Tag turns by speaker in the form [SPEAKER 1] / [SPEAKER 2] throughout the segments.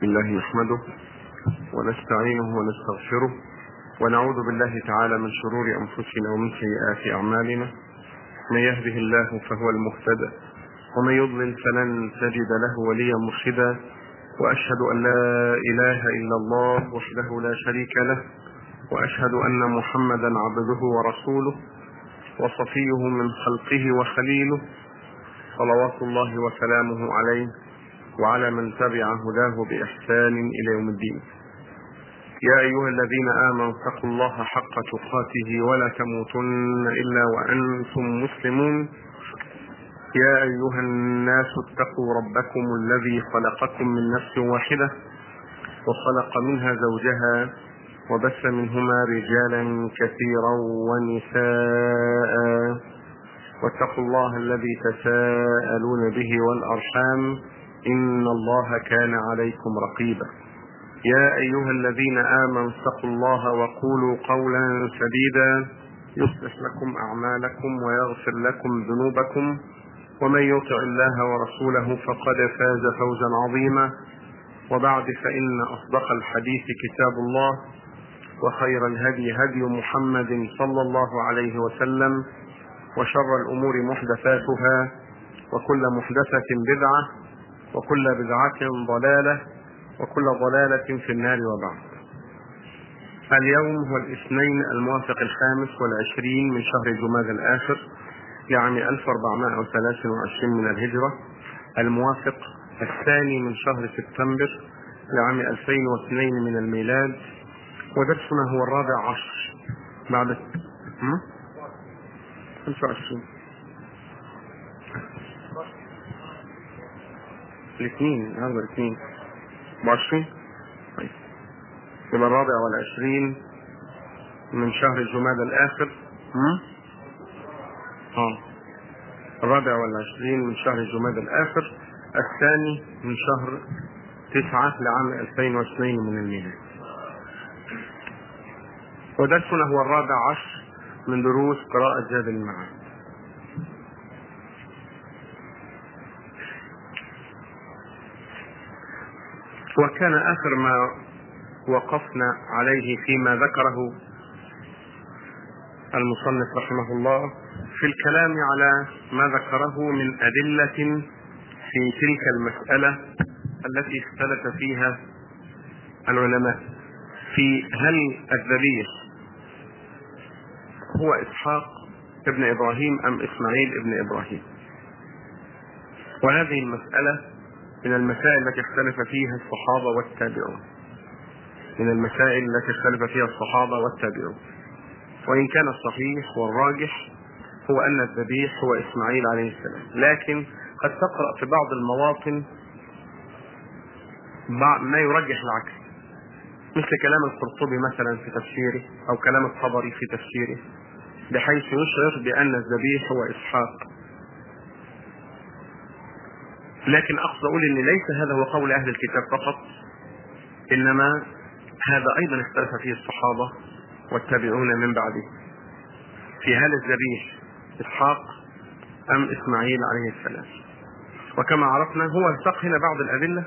[SPEAKER 1] الله نحمده ونستعينه ونستغفره ونعوذ بالله تعالى من شرور انفسنا ومن سيئات اعمالنا من يهده الله فهو المهتدى ومن يضلل فلن تجد له وليا مرشدا واشهد ان لا اله الا الله وحده لا شريك له واشهد ان محمدا عبده ورسوله وصفيه من خلقه وخليله صلوات الله وسلامه عليه وعلى من تبع هداه بإحسان إلى يوم الدين يا أيها الذين آمنوا اتقوا الله حق تقاته ولا تموتن إلا وأنتم مسلمون يا أيها الناس اتقوا ربكم الذي خلقكم من نفس واحدة وخلق منها زوجها وبث منهما رجالا كثيرا ونساء واتقوا الله الذي تساءلون به والأرحام إن الله كان عليكم رقيبا يا أيها الذين آمنوا اتقوا الله وقولوا قولا سديدا يصلح لكم أعمالكم ويغفر لكم ذنوبكم ومن يطع الله ورسوله فقد فاز فوزا عظيما وبعد فإن أصدق الحديث كتاب الله وخير الهدي هدي محمد صلى الله عليه وسلم وشر الأمور محدثاتها وكل محدثة بدعة وكل بدعة ضلالة وكل ضلالة في النار وبعد اليوم هو الاثنين الموافق الخامس والعشرين من شهر جماد الآخر لعام 1423 من الهجرة الموافق الثاني من شهر سبتمبر لعام 2002 من الميلاد ودرسنا هو الرابع عشر بعد 25 الاثنين هذا الاثنين 24 طيب يبقى الرابع والعشرين من شهر جماد الآخر اه الرابع والعشرين من شهر جماد الآخر الثاني من شهر تسعة لعام 2002 من الميلاد ودرسنا هو الرابع عشر من دروس قراءة زاد المعاد وكان آخر ما وقفنا عليه فيما ذكره المصنف رحمه الله في الكلام على ما ذكره من أدلة في تلك المسألة التي اختلف فيها العلماء في هل الذبيح هو إسحاق ابن إبراهيم أم إسماعيل ابن إبراهيم وهذه المسألة من المسائل التي اختلف فيها الصحابة والتابعون من المسائل التي اختلف فيها الصحابة والتابعون وإن كان الصحيح والراجح هو أن الذبيح هو إسماعيل عليه السلام لكن قد تقرأ في بعض المواطن ما يرجح العكس مثل كلام القرطبي مثلا في تفسيره أو كلام الطبري في تفسيره بحيث يشعر بأن الذبيح هو إسحاق لكن اقصد اقول ان ليس هذا هو قول اهل الكتاب فقط انما هذا ايضا اختلف فيه الصحابه والتابعون من بعده في هل الذبيح اسحاق ام اسماعيل عليه السلام وكما عرفنا هو ساق هنا بعض الادله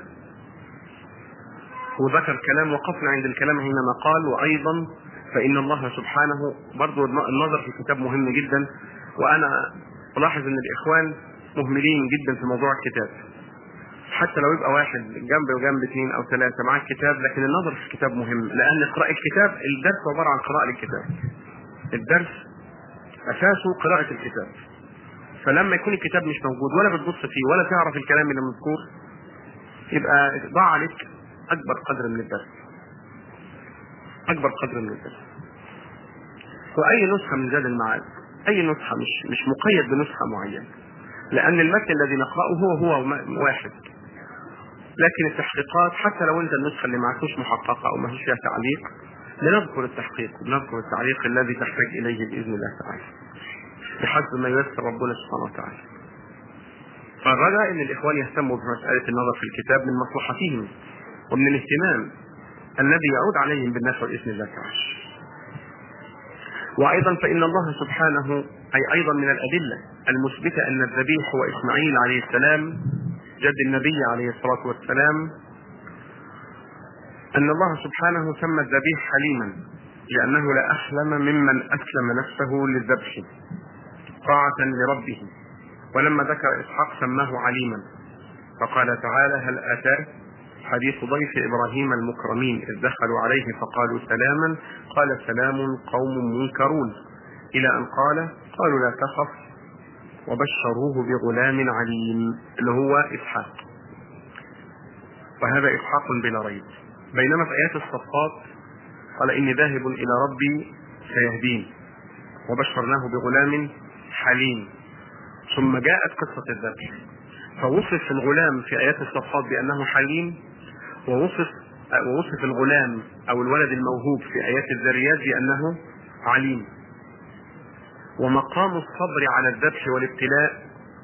[SPEAKER 1] وذكر كلام وقفنا عند الكلام حينما قال وايضا فان الله سبحانه برضو النظر في الكتاب مهم جدا وانا الاحظ ان الاخوان مهملين جدا في موضوع الكتاب حتى لو يبقى واحد جنب وجنب اثنين او ثلاثه معاه الكتاب لكن النظر في الكتاب مهم لان قراءة الكتاب الدرس عباره عن قراءة للكتاب الدرس اساسه قراءة الكتاب فلما يكون الكتاب مش موجود ولا بتبص فيه ولا تعرف الكلام اللي مذكور يبقى ضاع عليك اكبر قدر من الدرس اكبر قدر من الدرس واي نسخه من زاد المعاد اي نسخه مش مش مقيد بنسخه معينه لان المتن الذي نقراه هو هو واحد لكن التحقيقات حتى لو انت النسخه اللي معك مش محققه او ما فيش فيها تعليق بنذكر التحقيق وبنذكر التعليق الذي تحتاج اليه باذن الله تعالى بحسب ما ييسر ربنا سبحانه وتعالى فالرجاء ان الاخوان يهتموا بمساله النظر في الكتاب من مصلحتهم ومن الاهتمام الذي يعود عليهم بالنفع باذن الله تعالى وايضا فان الله سبحانه اي ايضا من الادله المثبته ان الذبيح هو اسماعيل عليه السلام جد النبي عليه الصلاه والسلام أن الله سبحانه سمى الذبيح حليما لأنه لا أحلم ممن أسلم نفسه للذبح طاعة لربه ولما ذكر إسحاق سماه عليما فقال تعالى هل أتى حديث ضيف إبراهيم المكرمين إذ دخلوا عليه فقالوا سلاما قال سلام قوم منكرون إلى أن قال قالوا لا تخف وبشروه بغلام عليم اللي هو إسحاق وهذا إسحاق بلا ريب بينما في آيات الصفات قال إني ذاهب إلى ربي سيهدين وبشرناه بغلام حليم ثم جاءت قصة الذبح فوصف الغلام في آيات الصفات بأنه حليم ووصف ووصف الغلام أو الولد الموهوب في آيات الذريات بأنه عليم ومقام الصبر على الذبح والابتلاء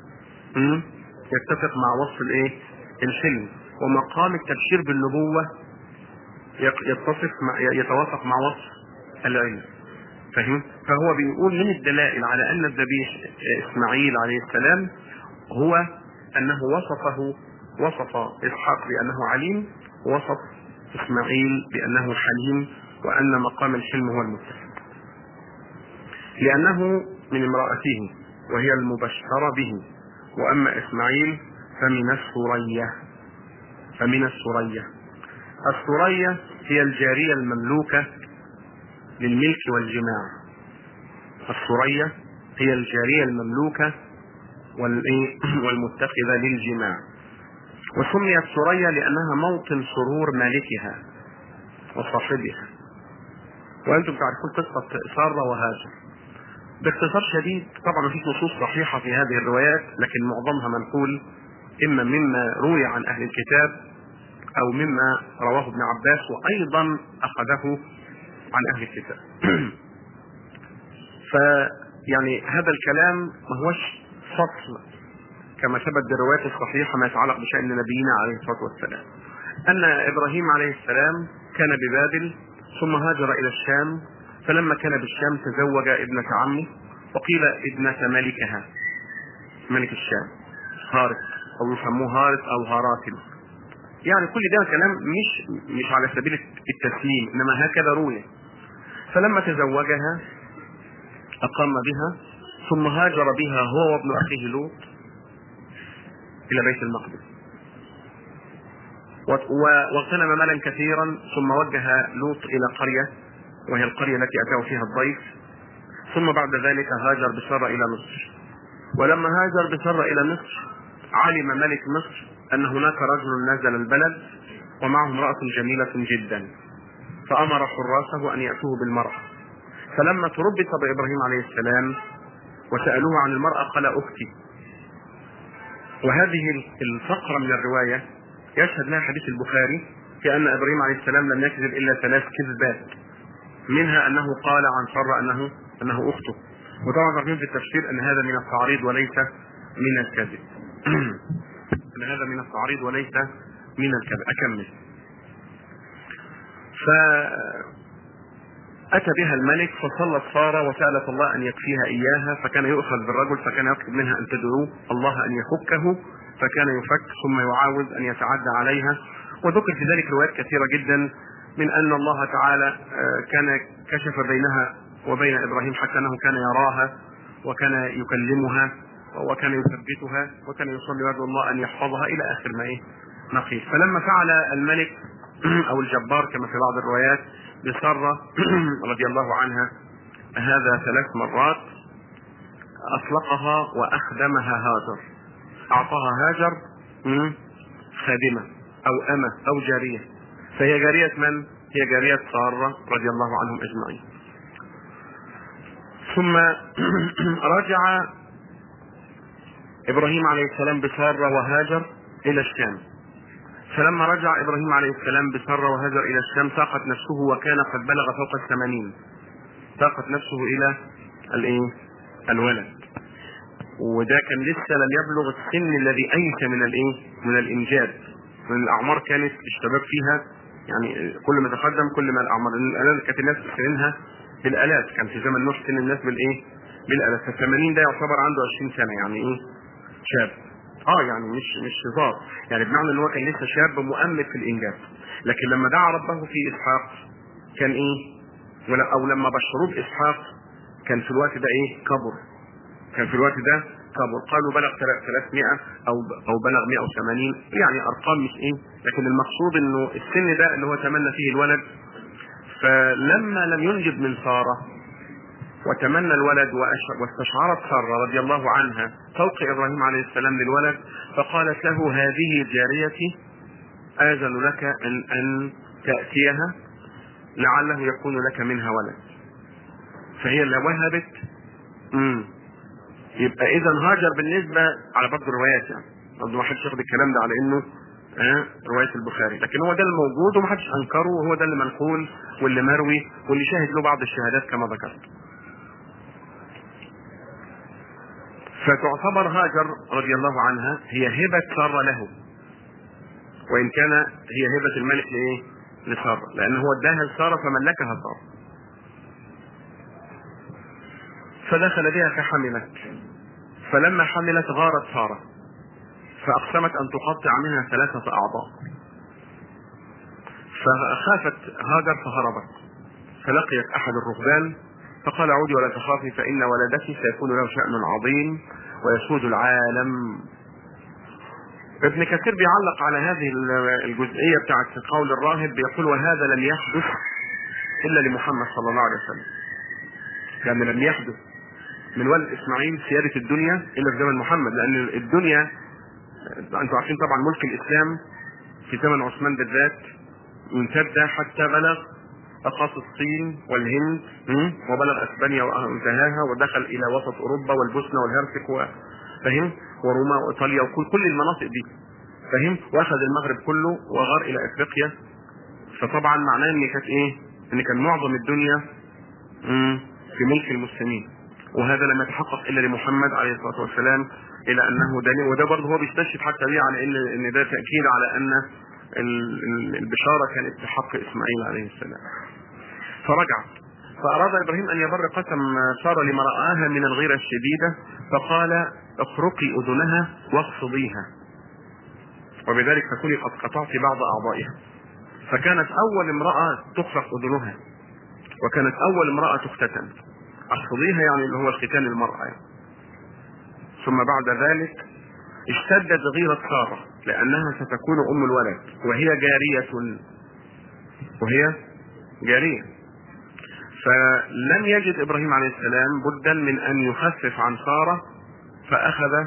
[SPEAKER 1] يتفق مع وصف الايه؟ الحلم ومقام التبشير بالنبوة يتصف مع يتوافق مع وصف العلم فهم؟ فهو بيقول من الدلائل على ان الذبيح اسماعيل عليه السلام هو انه وصفه وصف اسحاق بانه عليم وصف اسماعيل بانه حليم وان مقام الحلم هو المتفق لانه من امراته وهي المبشره به واما اسماعيل فمن السريه فمن السريه السريه هي الجاريه المملوكه للملك والجماع السريه هي الجاريه المملوكه والمتخذه للجماع وسميت سرية لأنها موطن سرور مالكها وصاحبها وأنتم تعرفون قصة سارة وهاجر باختصار شديد طبعا مفيش نصوص صحيحة في هذه الروايات لكن معظمها منقول إما مما روي عن أهل الكتاب أو مما رواه ابن عباس وأيضا أخذه عن أهل الكتاب فيعني هذا الكلام ما هوش فصل كما ثبت بالروايات الصحيحة ما يتعلق بشأن نبينا عليه الصلاة والسلام أن إبراهيم عليه السلام كان ببابل ثم هاجر إلى الشام فلما كان بالشام تزوج ابنة عمه وقيل ابنة ملكها ملك الشام هارت أو يسموه هارت أو هاراتل يعني كل ده كلام مش مش على سبيل التسليم انما هكذا روي فلما تزوجها اقام بها ثم هاجر بها هو وابن اخيه لوط الى بيت المقدس واغتنم مالا كثيرا ثم وجه لوط الى قريه وهي القريه التي اتاه فيها الضيف ثم بعد ذلك هاجر بسرة الى مصر ولما هاجر بسرة الى مصر علم ملك مصر ان هناك رجل نزل البلد ومعه امرأة جميلة جدا فامر حراسه ان يأتوه بالمرأة فلما تربط بابراهيم عليه السلام وسألوه عن المرأة قال اختي وهذه الفقرة من الرواية يشهد لها حديث البخاري في أن إبراهيم عليه السلام لم يكذب إلا ثلاث كذبات منها أنه قال عن سارة أنه أنه أخته وطبعا عارفين في التفسير أن هذا من التعريض وليس من الكذب أن هذا من التعريض وليس من الكذب أكمل ف أتى بها الملك فصلت سارة وسألت الله أن يكفيها إياها فكان يؤخذ بالرجل فكان يطلب منها أن تدعوه الله أن يفكه فكان يفك ثم يعاوز أن يتعدى عليها وذكر في ذلك روايات كثيرة جدا من أن الله تعالى كان كشف بينها وبين إبراهيم حتى أنه كان يراها وكان يكلمها وكان يثبتها وكان يصلي ويدعو الله أن يحفظها إلى آخر ما إيه نقيل فلما فعل الملك أو الجبار كما في بعض الروايات بسرة رضي الله عنها هذا ثلاث مرات أطلقها وأخدمها هاجر أعطاها هاجر خادمة أو أمة أو جارية فهي جارية من؟ هي جارية سارة رضي الله عنهم أجمعين ثم رجع إبراهيم عليه السلام بسارة وهاجر إلى الشام فلما رجع ابراهيم عليه السلام بسرة وهاجر الى الشام ساقت نفسه وكان قد بلغ فوق الثمانين ساقت نفسه الى الايه الولد وده كان لسه لم يبلغ السن الذي ايس من الايه من الانجاب من الاعمار كانت الشباب فيها يعني كل ما تقدم كل ما الاعمار الان كانت الناس سنينها بالالاف كان في زمن نوح سن الناس بالايه بالالاف فال 80 ده يعتبر عنده 20 سنه يعني ايه شاب اه يعني مش مش هزار يعني بمعنى ان هو كان لسه شاب مؤمل في الانجاب لكن لما دعا ربه في اسحاق كان ايه ولا او لما بشروه باسحاق كان في الوقت ده ايه كبر كان في الوقت ده كبر قالوا بلغ 300 او او بلغ 180 يعني ارقام مش ايه لكن المقصود انه السن ده اللي هو تمنى فيه الولد فلما لم ينجب من ساره وتمنى الولد واستشعرت ساره رضي الله عنها فوق ابراهيم عليه السلام للولد فقالت له هذه جاريتي اذن لك ان ان تاتيها لعله يكون لك منها ولد فهي اللي وهبت امم يبقى اذا هاجر بالنسبه على برضه الروايات يعني برضه ما حدش ياخد الكلام ده على انه آه روايه البخاري لكن هو ده الموجود ومحدش انكره وهو ده اللي منقول واللي مروي واللي شاهد له بعض الشهادات كما ذكرت فتعتبر هاجر رضي الله عنها هي هبة سارة له وإن كان هي هبة الملك لإيه؟ لسارة لأن هو اداها لسارة فملكها سارة فدخل بها فحملت فلما حملت غارت سارة فأقسمت أن تقطع منها ثلاثة أعضاء فخافت هاجر فهربت فلقيت أحد الرهبان فقال عودي ولا تخافي فإن ولدك سيكون له شأن عظيم ويسود العالم ابن كثير بيعلق على هذه الجزئية بتاعت قول الراهب بيقول وهذا لم يحدث إلا لمحمد صلى الله عليه وسلم لأن لم يحدث من ولد إسماعيل سيادة الدنيا إلا في زمن محمد لأن الدنيا أنتم عارفين طبعا ملك الإسلام في زمن عثمان بالذات امتد حتى بلغ أقاصي الصين والهند وبلغ اسبانيا وانتهاها ودخل الى وسط اوروبا والبوسنه والهرسك و... فهم وروما وايطاليا وكل كل المناطق دي فهم واخذ المغرب كله وغار الى افريقيا فطبعا معناه ان كانت ايه؟ ان كان معظم الدنيا في ملك المسلمين وهذا لم يتحقق الا لمحمد عليه الصلاه والسلام الى انه دليل وده برضه هو بيستشهد حتى ليه على ان ان ده تاكيد على ان البشاره كانت في حق اسماعيل عليه السلام. فرجعت فاراد ابراهيم ان يبر قسم ساره لما راها من الغيره الشديده فقال اخرقي اذنها واخفضيها وبذلك تكوني قد قطعت بعض اعضائها فكانت اول امراه تخرق اذنها وكانت اول امراه تختتن اخفضيها يعني اللي هو ختان المراه يعني. ثم بعد ذلك اشتدت غيرة سارة لأنها ستكون أم الولد وهي جارية وهي جارية فلم يجد إبراهيم عليه السلام بدا من أن يخفف عن سارة فأخذ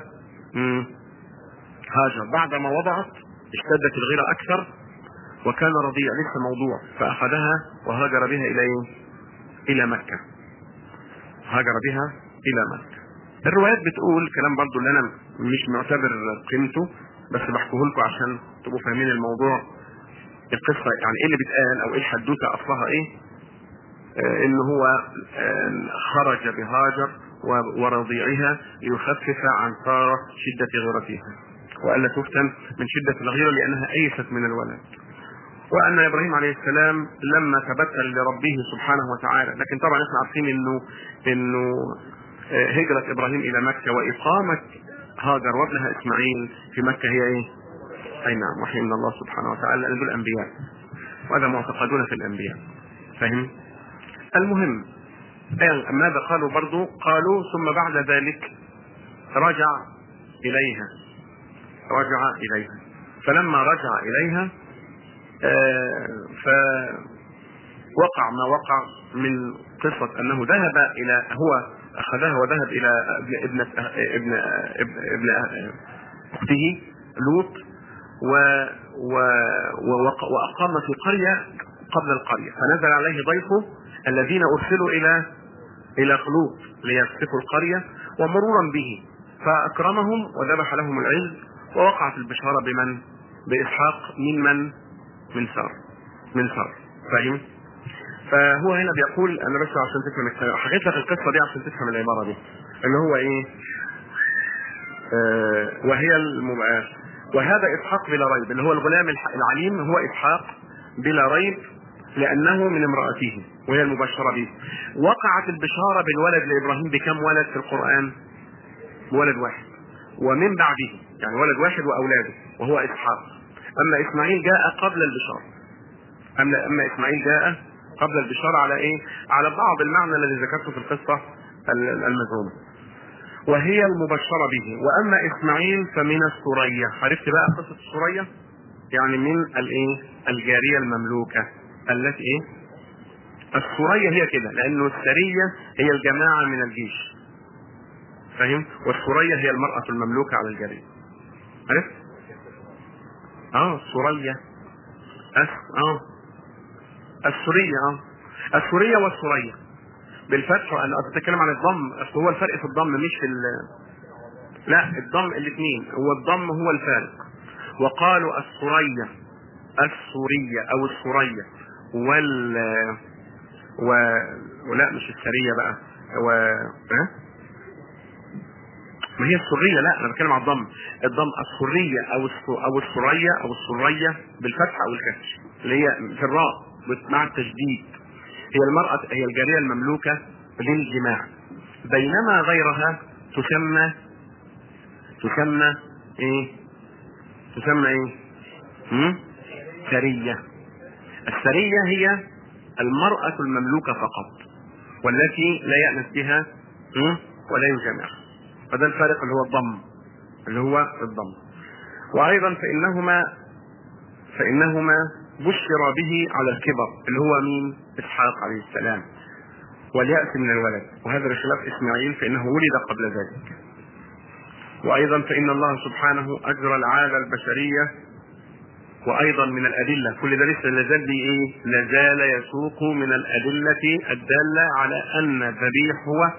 [SPEAKER 1] هاجر بعدما وضعت اشتدت الغيرة أكثر وكان رضيع لسه موضوع فأخذها وهاجر بها إلى إلى مكة هاجر بها إلى مكة الروايات بتقول كلام برضو اللي انا مش معتبر قيمته بس بحكيه لكم عشان تبقوا فاهمين الموضوع القصه يعني ايه اللي بيتقال او ايه الحدوته اصلها ايه آه ان هو آه خرج بهاجر ورضيعها ليخفف عن ساره شده غيرتها والا تفتن من شده الغيره لانها ايست من الولد وان ابراهيم عليه السلام لما تبتل لربه سبحانه وتعالى لكن طبعا احنا عارفين انه انه هجرة إبراهيم إلى مكة وإقامة هاجر وابنها إسماعيل في مكة هي إيه؟ أي نعم وحي من الله سبحانه وتعالى لأن دول أنبياء وهذا معتقدون في الأنبياء فهم؟ المهم ماذا قالوا برضو قالوا ثم بعد ذلك رجع إليها رجع إليها فلما رجع إليها فوقع ما وقع من قصة أنه ذهب إلى هو اخذها وذهب الى ابن ابن ابن, ابن اخته لوط و و واقام في قريه قبل القريه فنزل عليه ضيفه الذين ارسلوا الى الى لوط ليسقطوا القريه ومرورا به فاكرمهم وذبح لهم العز ووقعت البشاره بمن؟ باسحاق من من؟ من سار من سار فاهم؟ فهو هنا بيقول انا بس عشان تفهم حكيت لك القصه دي عشان تفهم العباره دي اللي هو ايه آه وهي المم... وهذا اسحاق بلا ريب اللي هو الغلام العليم هو اسحاق بلا ريب لانه من امراته وهي المبشره به وقعت البشاره بالولد لابراهيم بكم ولد في القران ولد واحد ومن بعده يعني ولد واحد واولاده وهو اسحاق اما اسماعيل جاء قبل البشاره اما اما اسماعيل جاء قبل البشاره على ايه؟ على بعض المعنى الذي ذكرته في القصه المزعومه وهي المبشره به واما اسماعيل فمن السريه عرفت بقى قصه السريه؟ يعني من الايه؟ الجاريه المملوكه التي ايه؟ السريه هي كده لانه السريه هي الجماعه من الجيش فاهم؟ والسريه هي المراه المملوكه على الجاريه عرفت؟ اه سريه أس... اه السورية اه السورية والسورية بالفتح انا بتكلم عن الضم اصل هو الفرق في الضم مش في ال... لا الضم الاثنين هو الضم هو الفارق وقالوا السورية السورية او السورية وال و... ولا مش السرية بقى و ها؟ ما هي السرية لا انا بتكلم عن الضم الضم السرية او الس... او السرية او السرية بالفتح او الكسر اللي هي في الراء مع التشديد هي المرأة هي الجارية المملوكة للجماع بينما غيرها تسمى تسمى ايه تسمى ايه هم؟ سرية السرية هي المرأة المملوكة فقط والتي لا يأنس بها هم؟ ولا يجامعها فده الفارق اللي هو الضم اللي هو الضم وايضا فانهما فانهما بشر به على الكبر اللي هو مين؟ اسحاق عليه السلام واليأس من الولد وهذا بخلاف اسماعيل فانه ولد قبل ذلك وايضا فان الله سبحانه اجرى العاده البشريه وايضا من الادله كل ده لسه لازال ايه؟ لازال يسوق من الادله الداله على ان الذبيح هو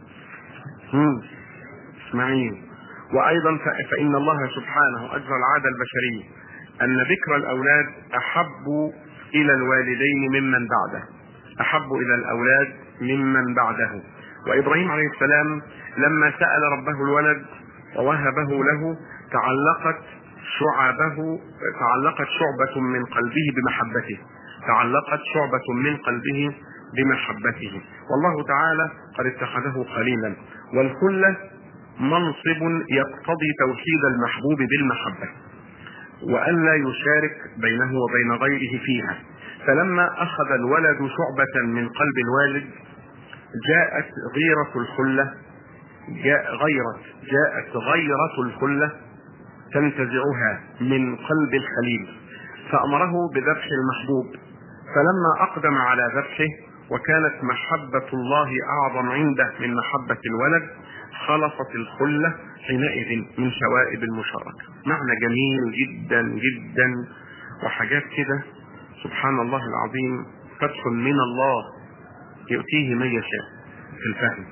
[SPEAKER 1] اسماعيل وايضا فان الله سبحانه اجرى العاده البشريه ان ذكر الاولاد احب الى الوالدين ممن بعده احب الى الاولاد ممن بعده وابراهيم عليه السلام لما سال ربه الولد ووهبه له تعلقت شعبه تعلقت شعبة من قلبه بمحبته تعلقت شعبة من قلبه بمحبته والله تعالى قد اتخذه خليلا والخلة منصب يقتضي توحيد المحبوب بالمحبة وألا يشارك بينه وبين غيره فيها فلما أخذ الولد شعبة من قلب الوالد جاءت غيرة الخلة جاء غيرت جاءت غيرة الخلة تنتزعها من قلب الخليل فأمره بذبح المحبوب فلما أقدم على ذبحه وكانت محبة الله أعظم عنده من محبة الولد خلصت الخلة حينئذ من شوائب المشاركة معنى جميل جدا جدا وحاجات كده سبحان الله العظيم فتح من الله يؤتيه من يشاء في الفهم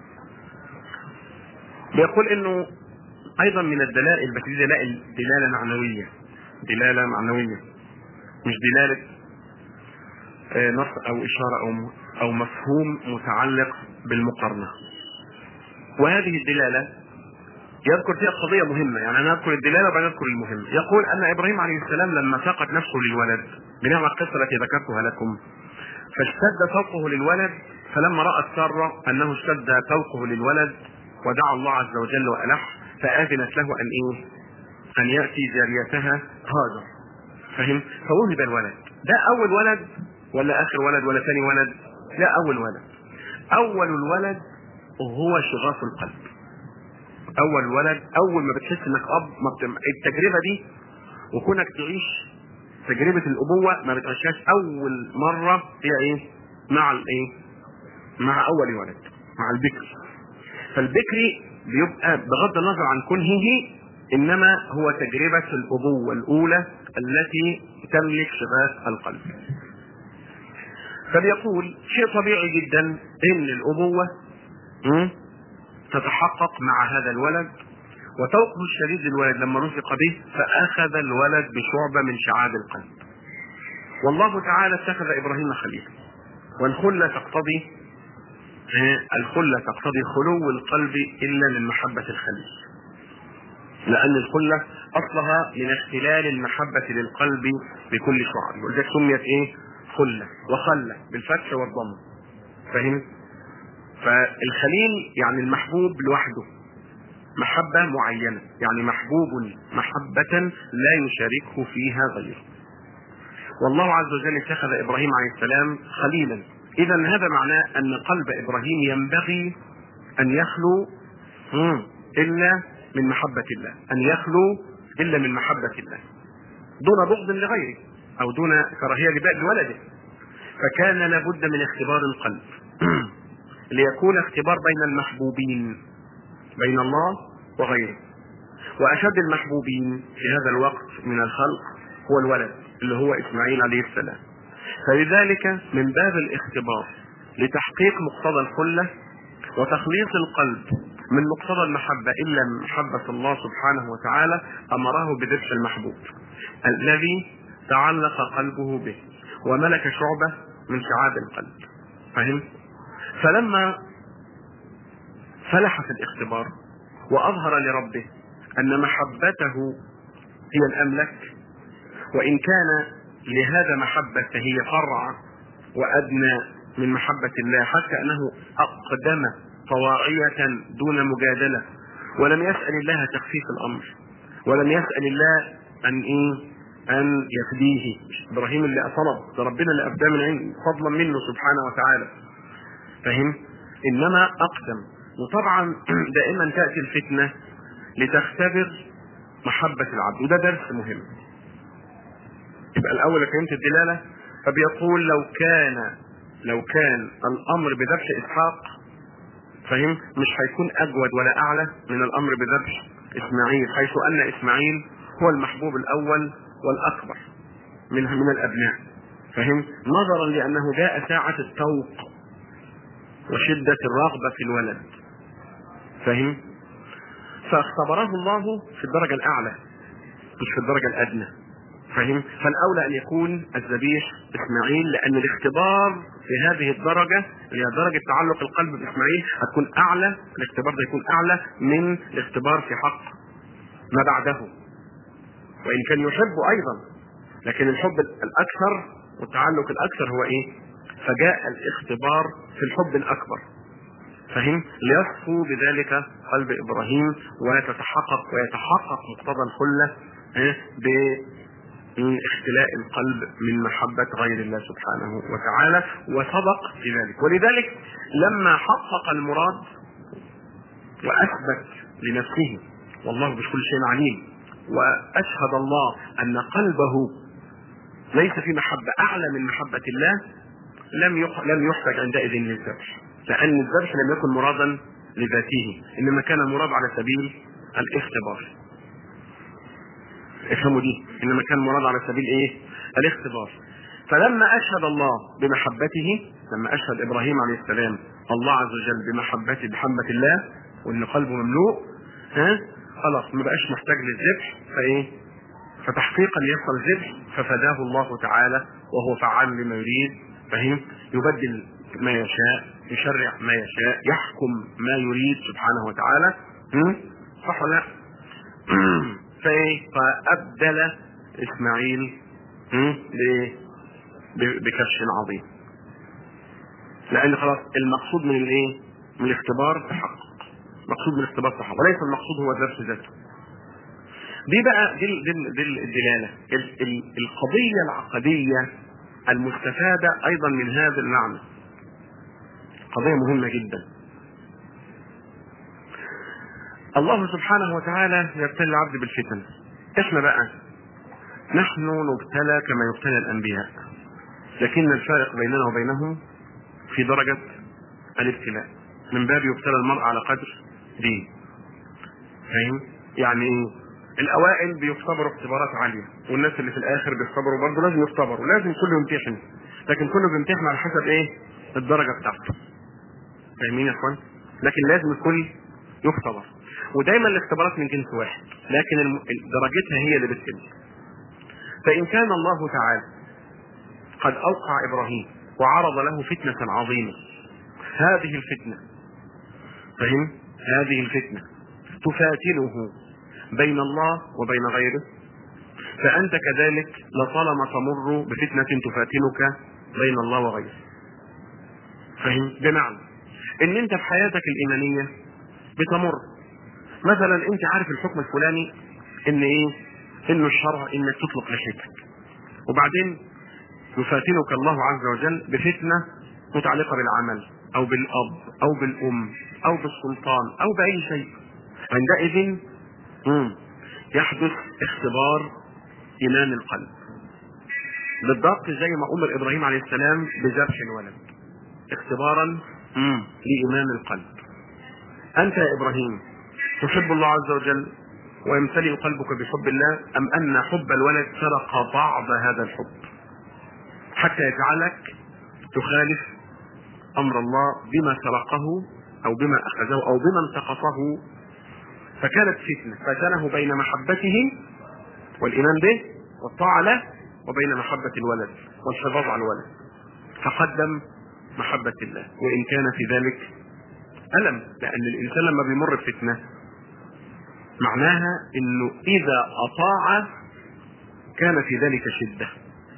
[SPEAKER 1] بيقول انه ايضا من الدلائل بس دي دلائل دلاله معنويه دلاله معنويه مش دلاله نص او اشاره او او مفهوم متعلق بالمقارنه وهذه الدلاله يذكر فيها قضيه مهمه يعني انا اذكر الدلاله وبعدين اذكر المهم يقول ان ابراهيم عليه السلام لما ساقت نفسه للولد بنعم القصه التي ذكرتها لكم فاشتد شوقه للولد فلما رأت سارة أنه اشتد شوقه للولد ودعا الله عز وجل وألح فآذنت له أن إيه؟ أن يأتي جاريتها هاجر فهم؟ فوهب الولد ده أول ولد ولا آخر ولد ولا ثاني ولد؟ لا أول ولد أول الولد هو شغاف القلب أول ولد أول ما بتحس إنك أب ما بتم... التجربة دي وكونك تعيش تجربة الأبوة ما بتعيشهاش أول مرة هي إيه؟ مع الإيه؟ مع أول ولد مع البكر فالبكري بيبقى بغض النظر عن كنهه إنما هو تجربة الأبوة الأولى التي تملك شغاف القلب فبيقول شيء طبيعي جدا إن الأبوة تتحقق مع هذا الولد وتوقف الشديد للولد لما رزق به فأخذ الولد بشعبة من شعاب القلب والله تعالى اتخذ إبراهيم خليلا والخلة تقتضي الخلة تقتضي خلو القلب إلا من محبة الخليل لأن الخلة أصلها من اختلال المحبة للقلب بكل شعب ولذلك سميت إيه؟ خلة وخلة بالفتح والضم فاهم؟ فالخليل يعني المحبوب لوحده محبة معينة يعني محبوب محبة لا يشاركه فيها غيره والله عز وجل اتخذ إبراهيم عليه السلام خليلا إذا هذا معناه أن قلب إبراهيم ينبغي أن يخلو إلا من محبة الله أن يخلو إلا من محبة الله دون بغض لغيره أو دون كراهية لولده فكان لابد من اختبار القلب ليكون اختبار بين المحبوبين بين الله وغيره واشد المحبوبين في هذا الوقت من الخلق هو الولد اللي هو اسماعيل عليه السلام فلذلك من باب الاختبار لتحقيق مقتضى الخله وتخليص القلب من مقتضى المحبه الا محبه الله سبحانه وتعالى امره بذبح المحبوب الذي تعلق قلبه به وملك شعبه من شعاب القلب فهم فلما فلح في الاختبار واظهر لربه ان محبته هي الاملك وان كان لهذا محبه فهي فرع وادنى من محبه الله حتى انه اقدم طواعيه دون مجادله ولم يسال الله تخفيف الامر ولم يسال الله ان ايه ان يفديه ابراهيم اللي طلب ده ربنا اللي ابداه من عند فضلا منه سبحانه وتعالى فهم انما اقدم وطبعا دائما تاتي الفتنه لتختبر محبه العبد وده درس مهم يبقى الاول فهمت الدلاله فبيقول لو كان لو كان الامر بذبح اسحاق فهم مش هيكون اجود ولا اعلى من الامر بذبح اسماعيل حيث ان اسماعيل هو المحبوب الاول والاكبر من من الابناء فهم نظرا لانه جاء ساعه التوق وشده الرغبه في الولد فهم فاختبره الله في الدرجه الاعلى مش في الدرجه الادنى فهم فالاولى ان يكون الذبيح اسماعيل لان الاختبار في هذه الدرجه اللي هي درجه تعلق القلب باسماعيل هتكون اعلى الاختبار ده يكون اعلى من الاختبار في حق ما بعده وان كان يحب ايضا لكن الحب الاكثر والتعلق الاكثر هو ايه فجاء الاختبار في الحب الاكبر فهم ليصفو بذلك قلب ابراهيم وتتحقق ويتحقق مقتضى الخله باختلاء القلب من محبة غير الله سبحانه وتعالى وصدق في ذلك ولذلك لما حقق المراد وأثبت لنفسه والله بكل شيء عليم واشهد الله ان قلبه ليس في محبه اعلى من محبه الله لم لم يحتج عندئذ للذبح لان الذبح لم يكن مرادا لذاته انما كان مراد على سبيل الاختبار افهموا دي انما كان مراد على سبيل ايه الاختبار فلما اشهد الله بمحبته لما اشهد ابراهيم عليه السلام الله عز وجل بمحبته بحبه الله وان قلبه مملوء ها خلاص ما بقاش محتاج للذبح فايه فتحقيقا يحصل الذبح ففداه الله تعالى وهو فعال لما يريد فهم يبدل ما يشاء يشرع ما يشاء يحكم ما يريد سبحانه وتعالى صح ولا فايه فابدل اسماعيل بكبش عظيم لان خلاص المقصود من الايه من الاختبار تحقق مقصود من اختبار الصحابه وليس المقصود هو الدرس ذاته دي بقى دي, دي, دي الدلاله ال ال القضيه العقديه المستفاده ايضا من هذا المعنى قضيه مهمه جدا الله سبحانه وتعالى يبتلي العبد بالفتن احنا بقى نحن نبتلى كما يبتلى الانبياء لكن الفارق بيننا وبينهم في درجه الابتلاء من باب يبتلى المرء على قدر دين فاهم يعني ايه الاوائل بيختبروا اختبارات عاليه والناس اللي في الاخر بيختبروا برضه لازم يختبروا لازم كله يمتحن لكن كله بيمتحن على حسب ايه الدرجه بتاعته فاهمين يا اخوان لكن لازم الكل يختبر ودايما الاختبارات من جنس واحد لكن درجتها هي اللي بتتم فان كان الله تعالى قد اوقع ابراهيم وعرض له فتنه عظيمه هذه الفتنه فهم هذه الفتنة تفاتنه بين الله وبين غيره فأنت كذلك لطالما تمر بفتنة تفاتنك بين الله وغيره فهم بمعنى ان انت في حياتك الايمانية بتمر مثلا انت عارف الحكم الفلاني ان ايه انه الشرع انك تطلق لحيتك وبعدين يفاتنك الله عز وجل بفتنة متعلقة بالعمل او بالاب او بالام او بالسلطان او باي شيء عندئذ مم، يحدث اختبار ايمان القلب بالضبط زي ما امر ابراهيم عليه السلام بذبح الولد اختبارا مم، لايمان القلب انت يا ابراهيم تحب الله عز وجل ويمتلئ قلبك بحب الله ام ان حب الولد سرق بعض هذا الحب حتى يجعلك تخالف امر الله بما سرقه او بما اخذه او بما انتقصه فكانت فتنه فتنه بين محبته والايمان به والطاعه له وبين محبه الولد والحفاظ على الولد فقدم محبه الله وان كان في ذلك الم لان الانسان لما بيمر بفتنه معناها انه اذا اطاع كان في ذلك شده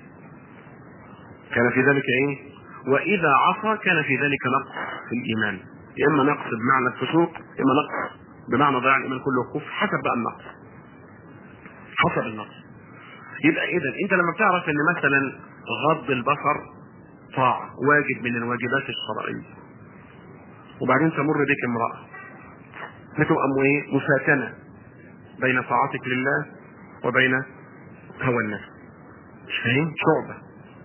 [SPEAKER 1] كان في ذلك ايه واذا عصى كان في ذلك نقص في الايمان يا اما نقص بمعنى الفسوق يا اما نقص بمعنى ضياع الايمان كله وقوف حسب بقى النقص حسب النقص يبقى اذا انت لما بتعرف ان مثلا غض البصر طاعه واجب من الواجبات الشرعيه وبعدين تمر بك امراه بتبقى ايه مفاتنه بين طاعتك لله وبين هوى النفس مش فاهم شعبه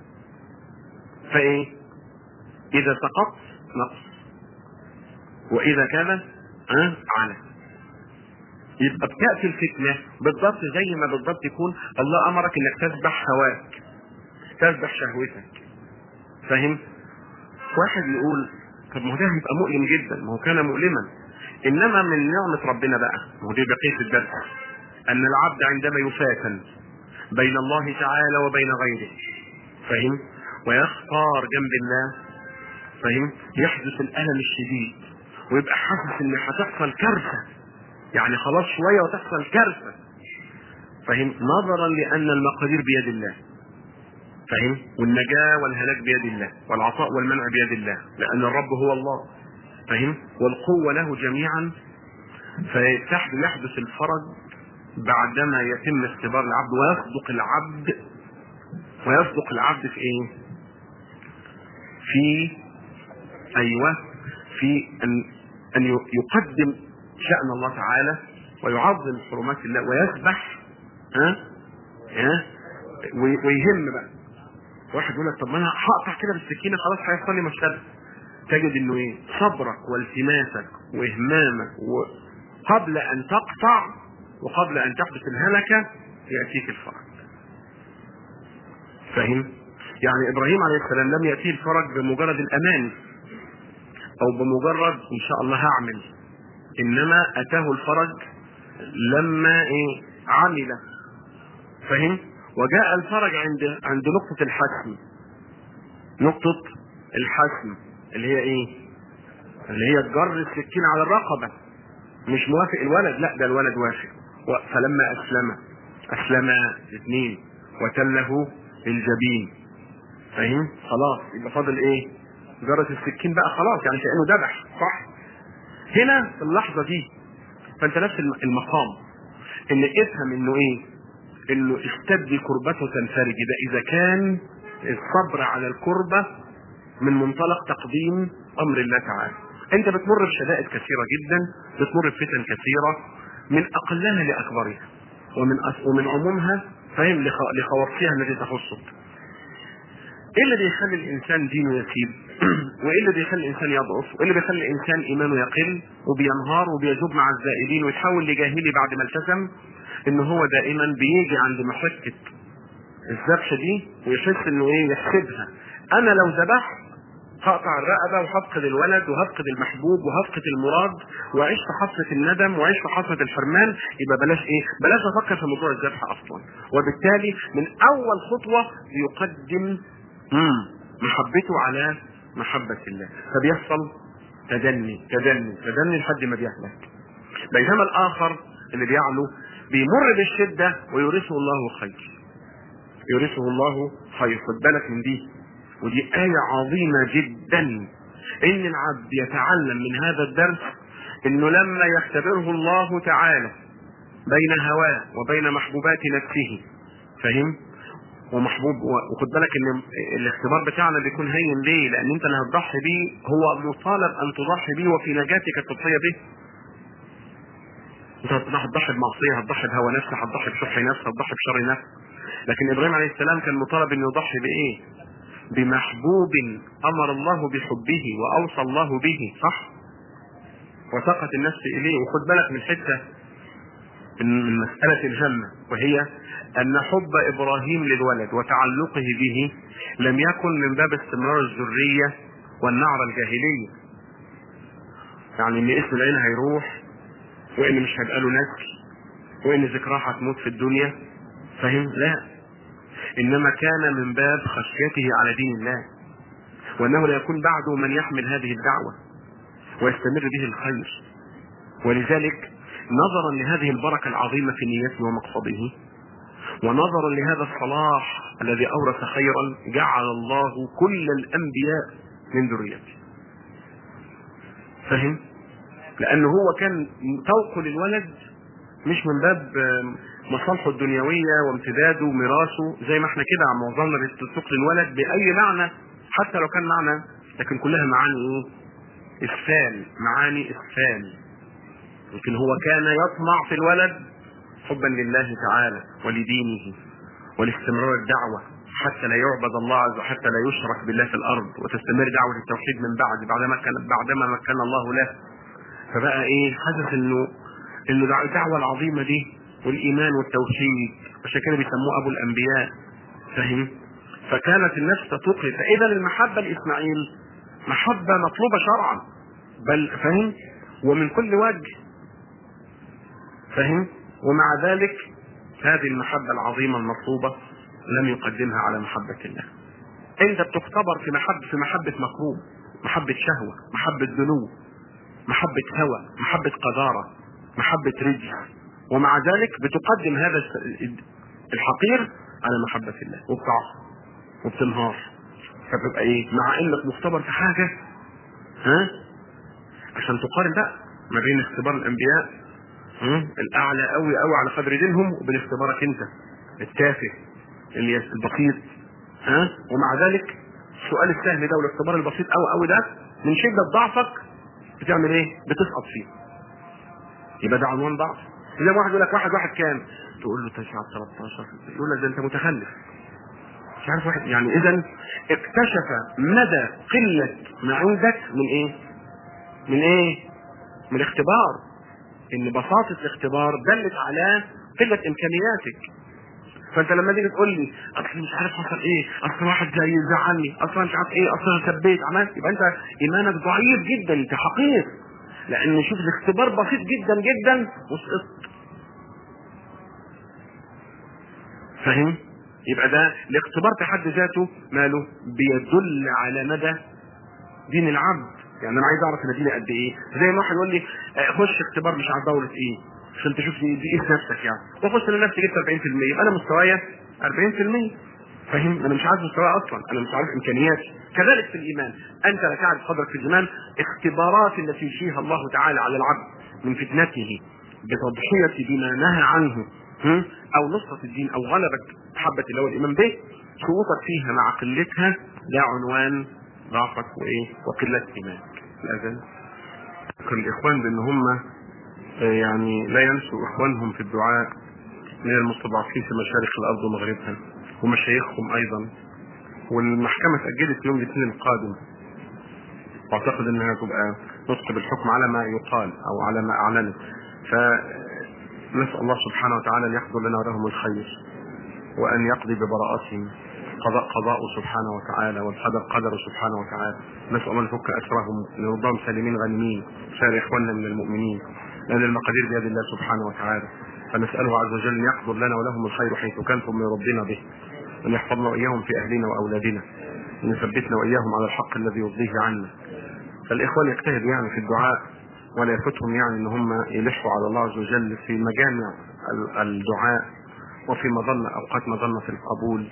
[SPEAKER 1] فايه اذا سقطت نقص واذا كان ها على يبقى بتاتي الفتنه بالضبط زي ما بالضبط يكون الله امرك انك تسبح هواك تسبح شهوتك فاهم واحد يقول طب ما هو ده هيبقى مؤلم جدا ما هو كان مؤلما انما من نعمه ربنا بقى ما هو دي بقيه الدرس ان العبد عندما يفاتن بين الله تعالى وبين غيره فاهم ويختار جنب الله فاهم يحدث الالم الشديد ويبقى حاسس ان هتحصل كارثه يعني خلاص شويه وتحصل كارثه فاهم نظرا لان المقادير بيد الله فاهم والنجاه والهلاك بيد الله والعطاء والمنع بيد الله لان الرب هو الله فاهم والقوه له جميعا فيحدث الفرج بعدما يتم اختبار العبد ويصدق العبد ويصدق العبد في ايه؟ في ايوه في ان ان يقدم شان الله تعالى ويعظم حرمات الله ويسبح ها ها ويهم بقى واحد يقول لك طب ما انا هقطع كده بالسكينه خلاص هيحصل لي مشكله تجد انه ايه صبرك والتماسك واهمامك وقبل ان تقطع وقبل ان تحدث الهلكه ياتيك الفرج فاهم يعني ابراهيم عليه السلام لم ياتيه الفرج بمجرد الامان او بمجرد ان شاء الله هعمل انما اتاه الفرج لما ايه عمل فاهم وجاء الفرج عند عند نقطة الحسم نقطة الحسم اللي هي ايه اللي هي جر السكين على الرقبة مش موافق الولد لا ده الولد وافق فلما اسلم اسلم الاثنين وتله للجبين فاهم خلاص يبقى فاضل ايه جرس السكين بقى خلاص يعني كانه ذبح صح هنا في اللحظه دي فانت نفس المقام ان افهم انه ايه انه اشتد كربته تنفرج ده اذا كان الصبر على الكربه من منطلق تقديم امر الله تعالى انت بتمر بشدائد كثيره جدا بتمر بفتن كثيره من اقلها لاكبرها ومن أس... ومن عمومها فاهم لخ... لخواصها التي تخصك ايه اللي بيخلي الانسان دينه يسيب وايه اللي بيخلي الانسان يضعف وايه اللي بيخلي الانسان ايمانه يقل وبينهار وبيذوب مع الزائدين ويتحول لجاهلي بعد ما التزم ان هو دائما بيجي عند محكة الذبحة دي ويحس انه ايه يحسبها انا لو ذبحت هقطع الرقبة وهفقد الولد وهفقد المحبوب وهفقد المراد واعيش في حصرة الندم واعيش في حصرة الحرمان يبقى بلاش ايه بلاش افكر في موضوع الذبح اصلا وبالتالي من اول خطوة يقدم مم. محبته على محبة الله فبيحصل تدني تدني تدني لحد ما بيهلك بينما الآخر اللي بيعلو بيمر بالشدة ويورثه الله خير يورثه الله خير خد بالك من دي ودي آية عظيمة جدا إن العبد يتعلم من هذا الدرس انه لما يختبره الله تعالى بين هواه وبين محبوبات نفسه فاهم ومحبوب وخد بالك ان الاختبار بتاعنا بيكون هين ليه؟ لان انت اللي هتضحي بيه هو مطالب ان تضحي بيه وفي نجاتك التضحيه به. انت هتضحي بمعصيه، هتضحي بهوى نفس، هتضحي بشح نفس، هتضحي بشر نفس. لكن ابراهيم عليه السلام كان مطالب انه يضحي بايه؟ بمحبوب امر الله بحبه واوصى الله به، صح؟ وسقط النفس اليه وخد بالك من حته من مسألة الهمة وهي أن حب إبراهيم للولد وتعلقه به لم يكن من باب استمرار الذرية والنعرة الجاهلية يعني إن اسم العين هيروح وإن مش هيبقى له نسل وإن ذكراه هتموت في الدنيا فاهم؟ لا إنما كان من باب خشيته على دين الله وأنه لا يكون بعده من يحمل هذه الدعوة ويستمر به الخير ولذلك نظرا لهذه البركة العظيمة في نيته ومقصده ونظرا لهذا الصلاح الذي أورث خيرا جعل الله كل الأنبياء من ذريته فهم؟ لأنه هو كان توقه للولد مش من باب مصالحه الدنيوية وامتداده وميراثه زي ما احنا كده معظمنا بيستوق للولد بأي معنى حتى لو كان معنى لكن كلها معاني ايه؟ اسفال معاني اسفال لكن هو كان يطمع في الولد حبا لله تعالى ولدينه ولاستمرار الدعوة حتى لا يعبد الله عز وجل حتى لا يشرك بالله في الارض وتستمر دعوة التوحيد من بعد بعدما كان بعدما مكن الله له فبقى ايه حاسس انه انه الدعوة العظيمة دي والايمان والتوحيد عشان كده بيسموه ابو الانبياء فاهم فكانت النفس تطلق فاذا المحبة لاسماعيل محبة مطلوبة شرعا بل فاهم ومن كل وجه فهم ومع ذلك هذه المحبة العظيمة المطلوبة لم يقدمها على محبة الله انت بتختبر في محبة في محبة مكروه محبة شهوة محبة ذنوب محبة هوى محبة قذارة محبة رجل ومع ذلك بتقدم هذا الحقير على محبة الله وبتعصى وبتنهار فبتبقى ايه مع انك مختبر في حاجة ها عشان تقارن بقى ما بين اختبار الانبياء الاعلى قوي قوي على قدر دينهم وبين اختبارك انت التافه اللي البسيط ها ومع ذلك السؤال السهل ده والاختبار البسيط قوي قوي ده من شده ضعفك بتعمل ايه؟ بتسقط فيه يبقى ده عنوان ضعف زي ما واحد يقول لك واحد واحد كام؟ تقول له 9 13 يقول لك ده انت متخلف مش عارف واحد يعني اذا اكتشف مدى قله ما عندك من ايه؟ من ايه؟ من الاختبار ان بساطه الاختبار دلت على قله امكانياتك فانت لما تيجي تقول لي اصل مش عارف حصل ايه اصل واحد جاي يزعلني اصل مش عارف ايه اصل انا سبيت عملت يبقى انت ايمانك ضعيف جدا انت حقير لان شوف الاختبار بسيط جدا جدا وسقطت فاهم يبقى ده الاختبار في حد ذاته ماله بيدل على مدى دين العبد يعني انا عايز اعرف انا ديني قد ايه زي ما واحد يقول لي خش اختبار مش عارف دوره ايه عشان تشوف دي ايه نفسك يعني واخش انا نفسي جبت 40% يبقى انا مستوايا 40% فاهم انا مش عارف مستواي اصلا انا مش عارف امكانياتي كذلك في الايمان انت لا تعرف قدرك في الايمان اختبارات التي يشيها الله تعالى على العبد من فتنته بتضحية بما نهى عنه او نصرة الدين او غلبة محبة الله والايمان به شروطك فيها مع قلتها لا عنوان ضعفك وايه وقلة ايمانك الاذان كل الاخوان بان هم يعني لا ينسوا اخوانهم في الدعاء من المستضعفين في مشارق الارض ومغربها ومشايخهم ايضا والمحكمة اتأجلت يوم الاثنين القادم واعتقد انها تبقى نطق بالحكم على ما يقال او على ما اعلنت فنسأل الله سبحانه وتعالى ان يقضي لنا ولهم الخير وان يقضي ببراءتهم قضاء قضاء سبحانه وتعالى والقدر قدره سبحانه وتعالى نسأل الله ان يفك اسرهم لربهم سالمين غانمين سائر اخواننا من المؤمنين لان المقادير بيد الله سبحانه وتعالى فنسأله عز وجل ان يقدر لنا ولهم الخير حيث كان ثم يرضينا به وان يحفظنا واياهم في اهلنا واولادنا ان يثبتنا واياهم على الحق الذي يرضيه عنا فالاخوان يجتهدوا يعني في الدعاء ولا يفتهم يعني ان هم يلحوا على الله عز وجل في مجامع الدعاء وفي مظنة اوقات مظنة القبول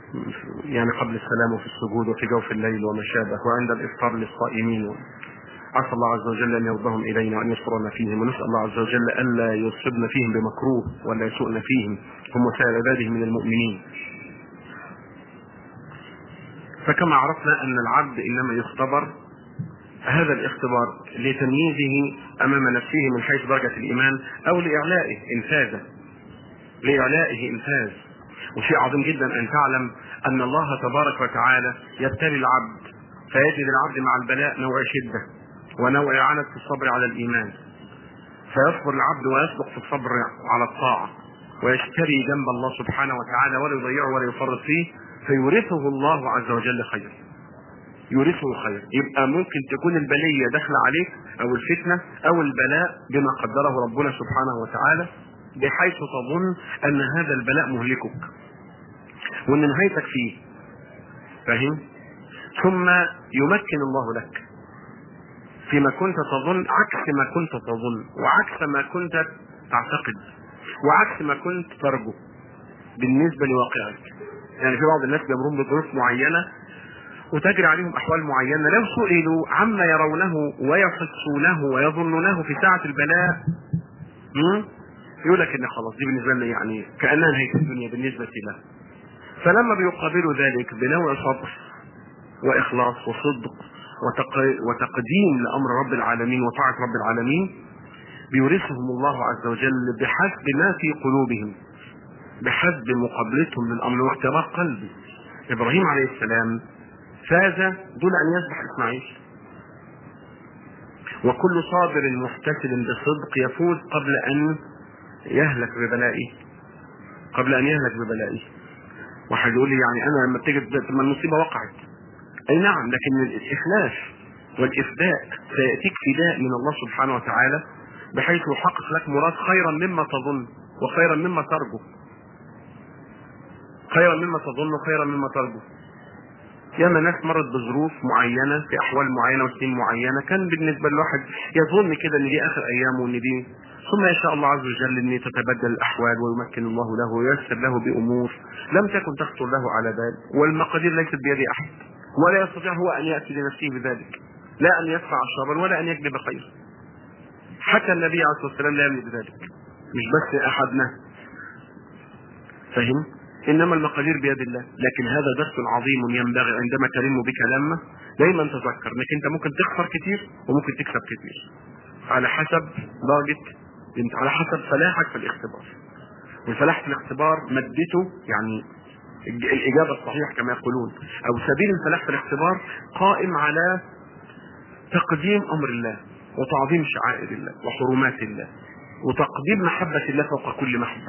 [SPEAKER 1] يعني قبل السلام وفي السجود وفي جوف الليل وما شابه وعند الافطار للصائمين عسى الله عز وجل ان يردهم الينا وان يسترنا فيهم ونسال الله عز وجل الا يصبنا فيهم بمكروه ولا يسوءنا فيهم هم وسائر عباده من المؤمنين. فكما عرفنا ان العبد انما يختبر هذا الاختبار لتمييزه امام نفسه من حيث درجه الايمان او لاعلائه انفاذه. لاعلائه انفاذ. وشيء عظيم جدا ان تعلم ان الله تبارك وتعالى يبتلي العبد فيجد العبد مع البلاء نوع شده ونوع عنت في الصبر على الايمان فيصبر العبد ويسبق في الصبر على الطاعه ويشتري جنب الله سبحانه وتعالى ولا يضيعه ولا يفرط فيه فيورثه الله عز وجل خير يورثه خير يبقى ممكن تكون البلية داخلة عليك او الفتنة او البلاء بما قدره ربنا سبحانه وتعالى بحيث تظن ان هذا البلاء مهلكك وان نهايتك فيه فاهم ثم يمكن الله لك فيما كنت تظن عكس ما كنت تظن وعكس ما كنت تعتقد وعكس ما كنت ترجو بالنسبة لواقعك يعني في بعض الناس بيمرون بظروف معينة وتجري عليهم أحوال معينة لو سئلوا عما يرونه ويحسونه ويظنونه في ساعة البلاء يقول لك ان خلاص دي بالنسبة لنا يعني كأنها نهاية الدنيا بالنسبة له فلما بيقابلوا ذلك بنوع صبر واخلاص وصدق وتقديم لامر رب العالمين وطاعه رب العالمين بيورثهم الله عز وجل بحسب ما في قلوبهم بحسب مقابلتهم للامر واختراق قلبه ابراهيم عليه السلام فاز دون ان يذبح اسماعيل وكل صابر محتسب بصدق يفوز قبل ان يهلك ببلائه قبل ان يهلك ببلائه واحد يقول لي يعني انا لما بتيجي لما المصيبه وقعت اي نعم لكن الاخلاص والافداء سياتيك فداء من الله سبحانه وتعالى بحيث يحقق لك مراد خيرا مما تظن وخيرا مما ترجو خيرا مما تظن وخيرا مما ترجو ياما ناس مرت بظروف معينة في أحوال معينة وسنين معينة كان بالنسبة للواحد يظن كده إن دي آخر أيامه وإن دي ثم يشاء الله عز وجل أن تتبدل الأحوال ويمكن الله له وييسر له بأمور لم تكن تخطر له على بال والمقادير ليست بيد أحد ولا يستطيع هو أن يأتي لنفسه بذلك لا أن يدفع الشر ولا أن يجلب خير حتى النبي عليه الصلاة والسلام لا يملك ذلك مش بس أحدنا فهم إنما المقادير بيد الله لكن هذا درس عظيم ينبغي عندما تلم بك لمة دايما تذكر انك انت ممكن تخسر كتير وممكن تكسب كتير على حسب درجة انت على حسب فلاحك في الاختبار والفلاح في الاختبار مادته يعني الإجابة الصحيحة كما يقولون أو سبيل الفلاح في الاختبار قائم على تقديم أمر الله وتعظيم شعائر الله وحرمات الله وتقديم محبة الله فوق كل محبة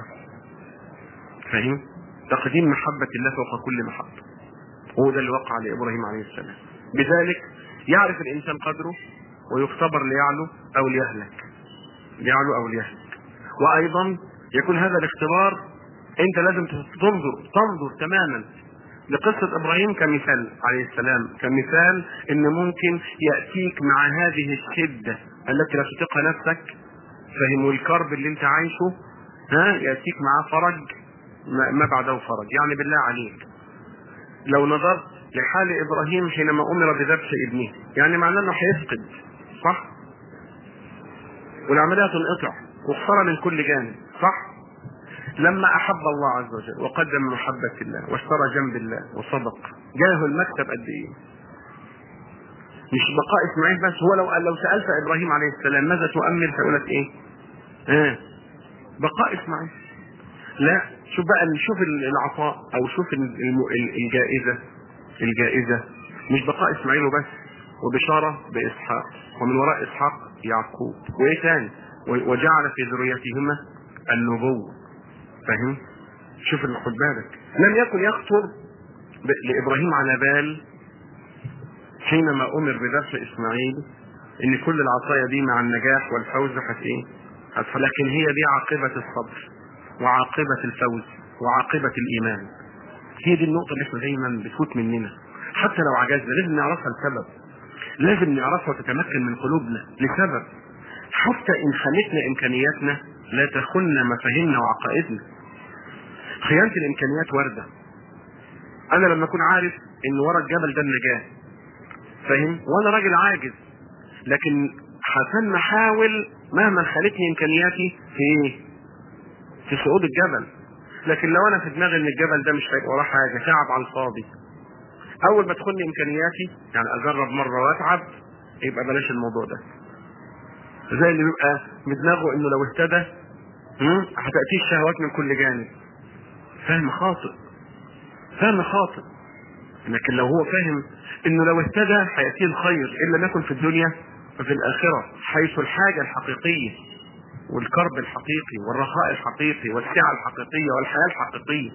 [SPEAKER 1] فاهم؟ تقديم محبة الله فوق كل محبة وهو ده اللي وقع لإبراهيم عليه السلام بذلك يعرف الإنسان قدره ويختبر ليعلو أو ليهلك ليعلو أو ليهلك وأيضا يكون هذا الاختبار أنت لازم تنظر تنظر تماما لقصة إبراهيم كمثال عليه السلام كمثال إن ممكن يأتيك مع هذه الشدة التي لا تطيقها نفسك فهم الكرب اللي أنت عايشه ها يأتيك معاه فرج ما بعده فرج يعني بالله عليك لو نظرت لحال ابراهيم حينما امر بذبح ابنه يعني معناه انه هيفقد صح والعمليه تنقطع وخساره من كل جانب صح لما احب الله عز وجل وقدم محبه الله واشترى جنب الله وصدق جاءه المكسب قد ايه مش بقاء اسماعيل بس هو لو لو سالت ابراهيم عليه السلام ماذا تؤمل فيقول لك ايه؟ اه بقاء اسماعيل لا شوف بقى شوف العطاء او شوف الجائزه الجائزه مش بقاء اسماعيل وبس وبشاره باسحاق ومن وراء اسحاق يعقوب وايه تاني وجعل في ذريتهما النبوه فاهم شوف خد بالك لم يكن يخطر لابراهيم على بال حينما امر بذبح اسماعيل ان كل العطايا دي مع النجاح والفوز هت ايه لكن هي دي عاقبه الصبر وعاقبة الفوز وعاقبة الإيمان هي دي النقطة اللي احنا دايما بتفوت مننا حتى لو عجزنا لازم نعرفها لسبب لازم نعرفها وتتمكن من قلوبنا لسبب حتى إن خانتنا إمكانياتنا لا تخن مفاهيمنا وعقائدنا خيانة الإمكانيات واردة أنا لما أكون عارف إن ورا الجبل ده النجاة فاهم وأنا راجل عاجز لكن عشان نحاول مهما خلتني امكانياتي في ايه؟ في صعود الجبل لكن لو انا في دماغي ان الجبل ده مش هيبقى وراه حاجه تعب على الفاضي اول ما تدخلني امكانياتي يعني اجرب مره واتعب يبقى بلاش الموضوع ده زي اللي بيبقى بدماغه انه لو اهتدى هم، هتاتيه الشهوات من كل جانب فهم خاطئ فهم خاطئ لكن لو هو فاهم انه لو اهتدى هياتيه الخير ان لم يكن في الدنيا ففي الاخره حيث الحاجه الحقيقيه والكرب الحقيقي والرخاء الحقيقي والسعه الحقيقيه والحياه الحقيقيه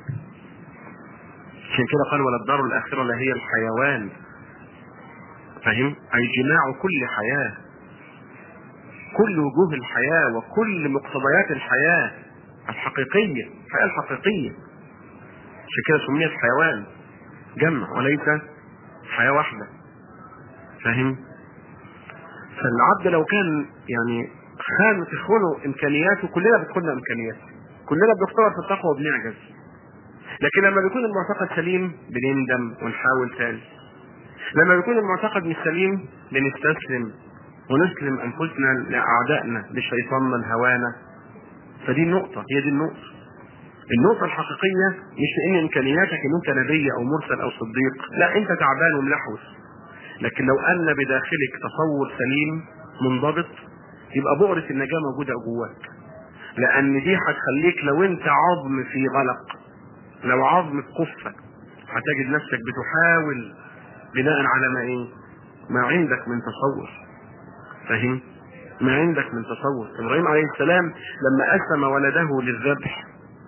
[SPEAKER 1] عشان كده قال وللدار الاخره لهي الحيوان فاهم اي جماع كل حياه كل وجوه الحياه وكل مقتضيات الحياه الحقيقيه الحياه الحقيقيه عشان كده سميت حيوان جمع وليس حياه واحده فاهم فالعبد لو كان يعني خان تخونه امكانياته كلنا بتخوننا امكانيات كلنا بنختبر في التقوى وبنعجز لكن لما بيكون المعتقد سليم بنندم ونحاول تاني لما بيكون المعتقد مش سليم بنستسلم ونسلم انفسنا لاعدائنا لشيطاننا لهوانا فدي النقطه هي دي النقطه النقطة الحقيقية مش ان امكانياتك ان انت نبي او مرسل او صديق، لا انت تعبان وملحوس. لكن لو ان بداخلك تصور سليم منضبط يبقى بؤرة النجاة موجودة جواك. لان دي هتخليك لو انت عظم في غلق لو عظم في قفة هتجد نفسك بتحاول بناء على ما ايه؟ ما عندك من تصور. فاهم؟ ما عندك من تصور. ابراهيم عليه السلام لما قسم ولده للذبح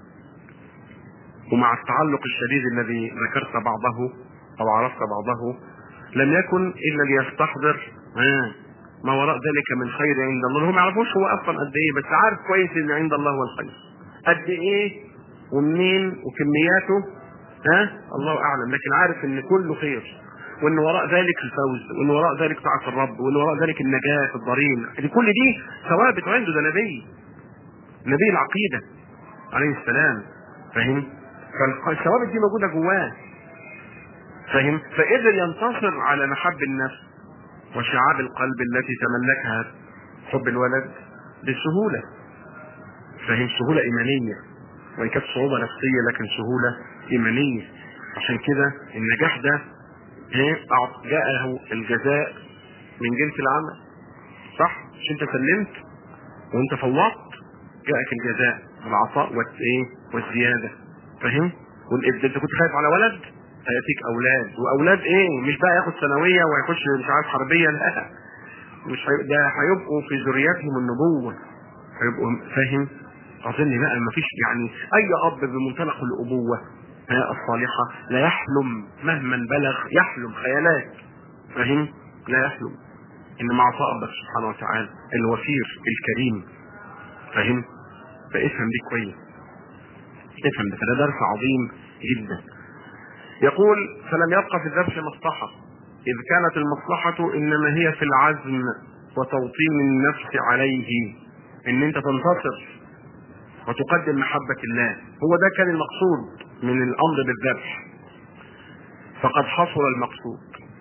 [SPEAKER 1] ومع التعلق الشديد الذي ذكرت بعضه او عرفت بعضه لم يكن الا ليستحضر آه ما وراء ذلك من خير عند الله هو ما يعرفوش هو اصلا قد ايه بس عارف كويس ان عند الله هو الخير قد ايه ومنين وكمياته ها آه الله اعلم لكن عارف ان كله خير وان وراء ذلك الفوز وان وراء ذلك طاعه الرب وان وراء ذلك النجاه في الضرين دي كل دي ثوابت عنده ده نبي نبي العقيده عليه السلام فاهم فالثوابت دي موجوده جواه فاهم فقدر ينتصر على محب النفس وشعاب القلب التي تملكها حب الولد بسهوله فاهم سهوله ايمانيه وان كانت صعوبه نفسيه لكن سهوله ايمانيه عشان كده النجاح ده جاءه الجزاء من جنس العمل صح مش انت سلمت وانت فوضت جاءك الجزاء العطاء والايه والزياده فاهم وانت انت كنت خايف على ولد هياتيك اولاد واولاد ايه مش بقى ياخد ثانويه ويخش مش عارف حربيه لا مش هي... ده هيبقوا في ذريتهم النبوه هيبقوا فاهم اظن بقى ما فيش يعني اي اب بمنطلق الابوه الصالحه لا يحلم مهما بلغ يحلم خيالات فاهم لا يحلم انما عطاء ربك سبحانه وتعالى الوفير الكريم فاهم فافهم دي كويس افهم ده فده درس عظيم جدا يقول فلم يبقى في الذبح مصلحة إذ كانت المصلحة إنما هي في العزم وتوطين النفس عليه إن أنت تنتصر وتقدم محبة الله هو ده كان المقصود من الأمر بالذبح فقد حصل المقصود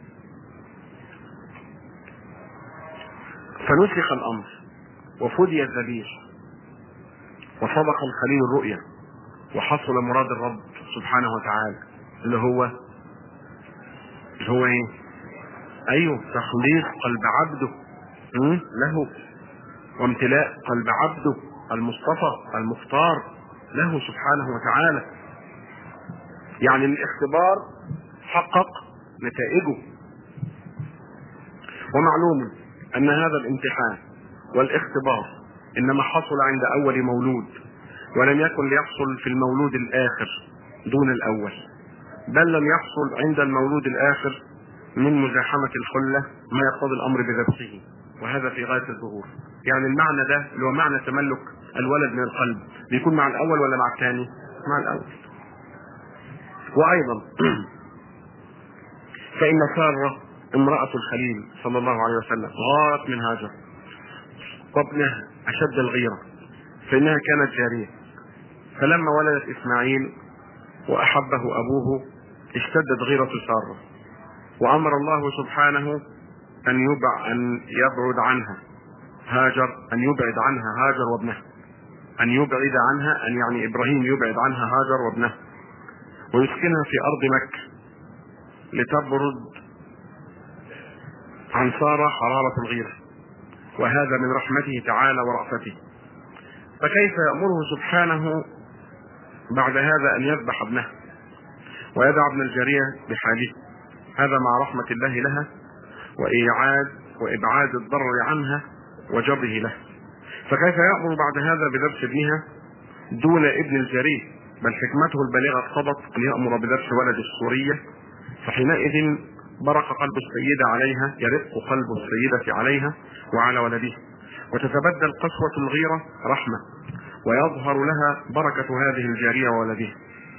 [SPEAKER 1] فنسخ الأمر وفدي الذبيح وصدق الخليل الرؤيا وحصل مراد الرب سبحانه وتعالى اللي هو اللي هو ايه ايوه تخليص قلب عبده له وامتلاء قلب عبده المصطفى المختار له سبحانه وتعالى يعني الاختبار حقق نتائجه ومعلوم ان هذا الامتحان والاختبار انما حصل عند اول مولود ولم يكن ليحصل في المولود الاخر دون الاول بل لم يحصل عند المولود الاخر من مزاحمة الخلة ما يقتضي الامر بذبحه وهذا في غاية الظهور يعني المعنى ده اللي هو معنى تملك الولد من القلب بيكون مع الاول ولا مع الثاني مع الاول وايضا فان سارة امرأة الخليل صلى الله عليه وسلم غارت من هاجر وابنها اشد الغيرة فانها كانت جارية فلما ولدت اسماعيل واحبه ابوه اشتدت غيرة سارة وامر الله سبحانه أن يبع أن يبعد عنها هاجر أن يبعد عنها هاجر وابنها أن يبعد عنها أن يعني إبراهيم يبعد عنها هاجر وابنها ويسكنها في أرض مكة لتبرد عن سارة حرارة الغيرة وهذا من رحمته تعالى ورأفته فكيف يأمره سبحانه بعد هذا أن يذبح ابنه ويدع ابن الجارية بحاله هذا مع رحمة الله لها وإيعاد وإبعاد الضرر عنها وجره له فكيف يأمر بعد هذا بذبح ابنها دون ابن الجارية بل حكمته البالغة اقتضت أن يأمر بذبح ولد السورية فحينئذ برق قلب السيدة عليها يرق قلب السيدة عليها وعلى ولدها وتتبدل قسوة الغيرة رحمة ويظهر لها بركة هذه الجارية وولدها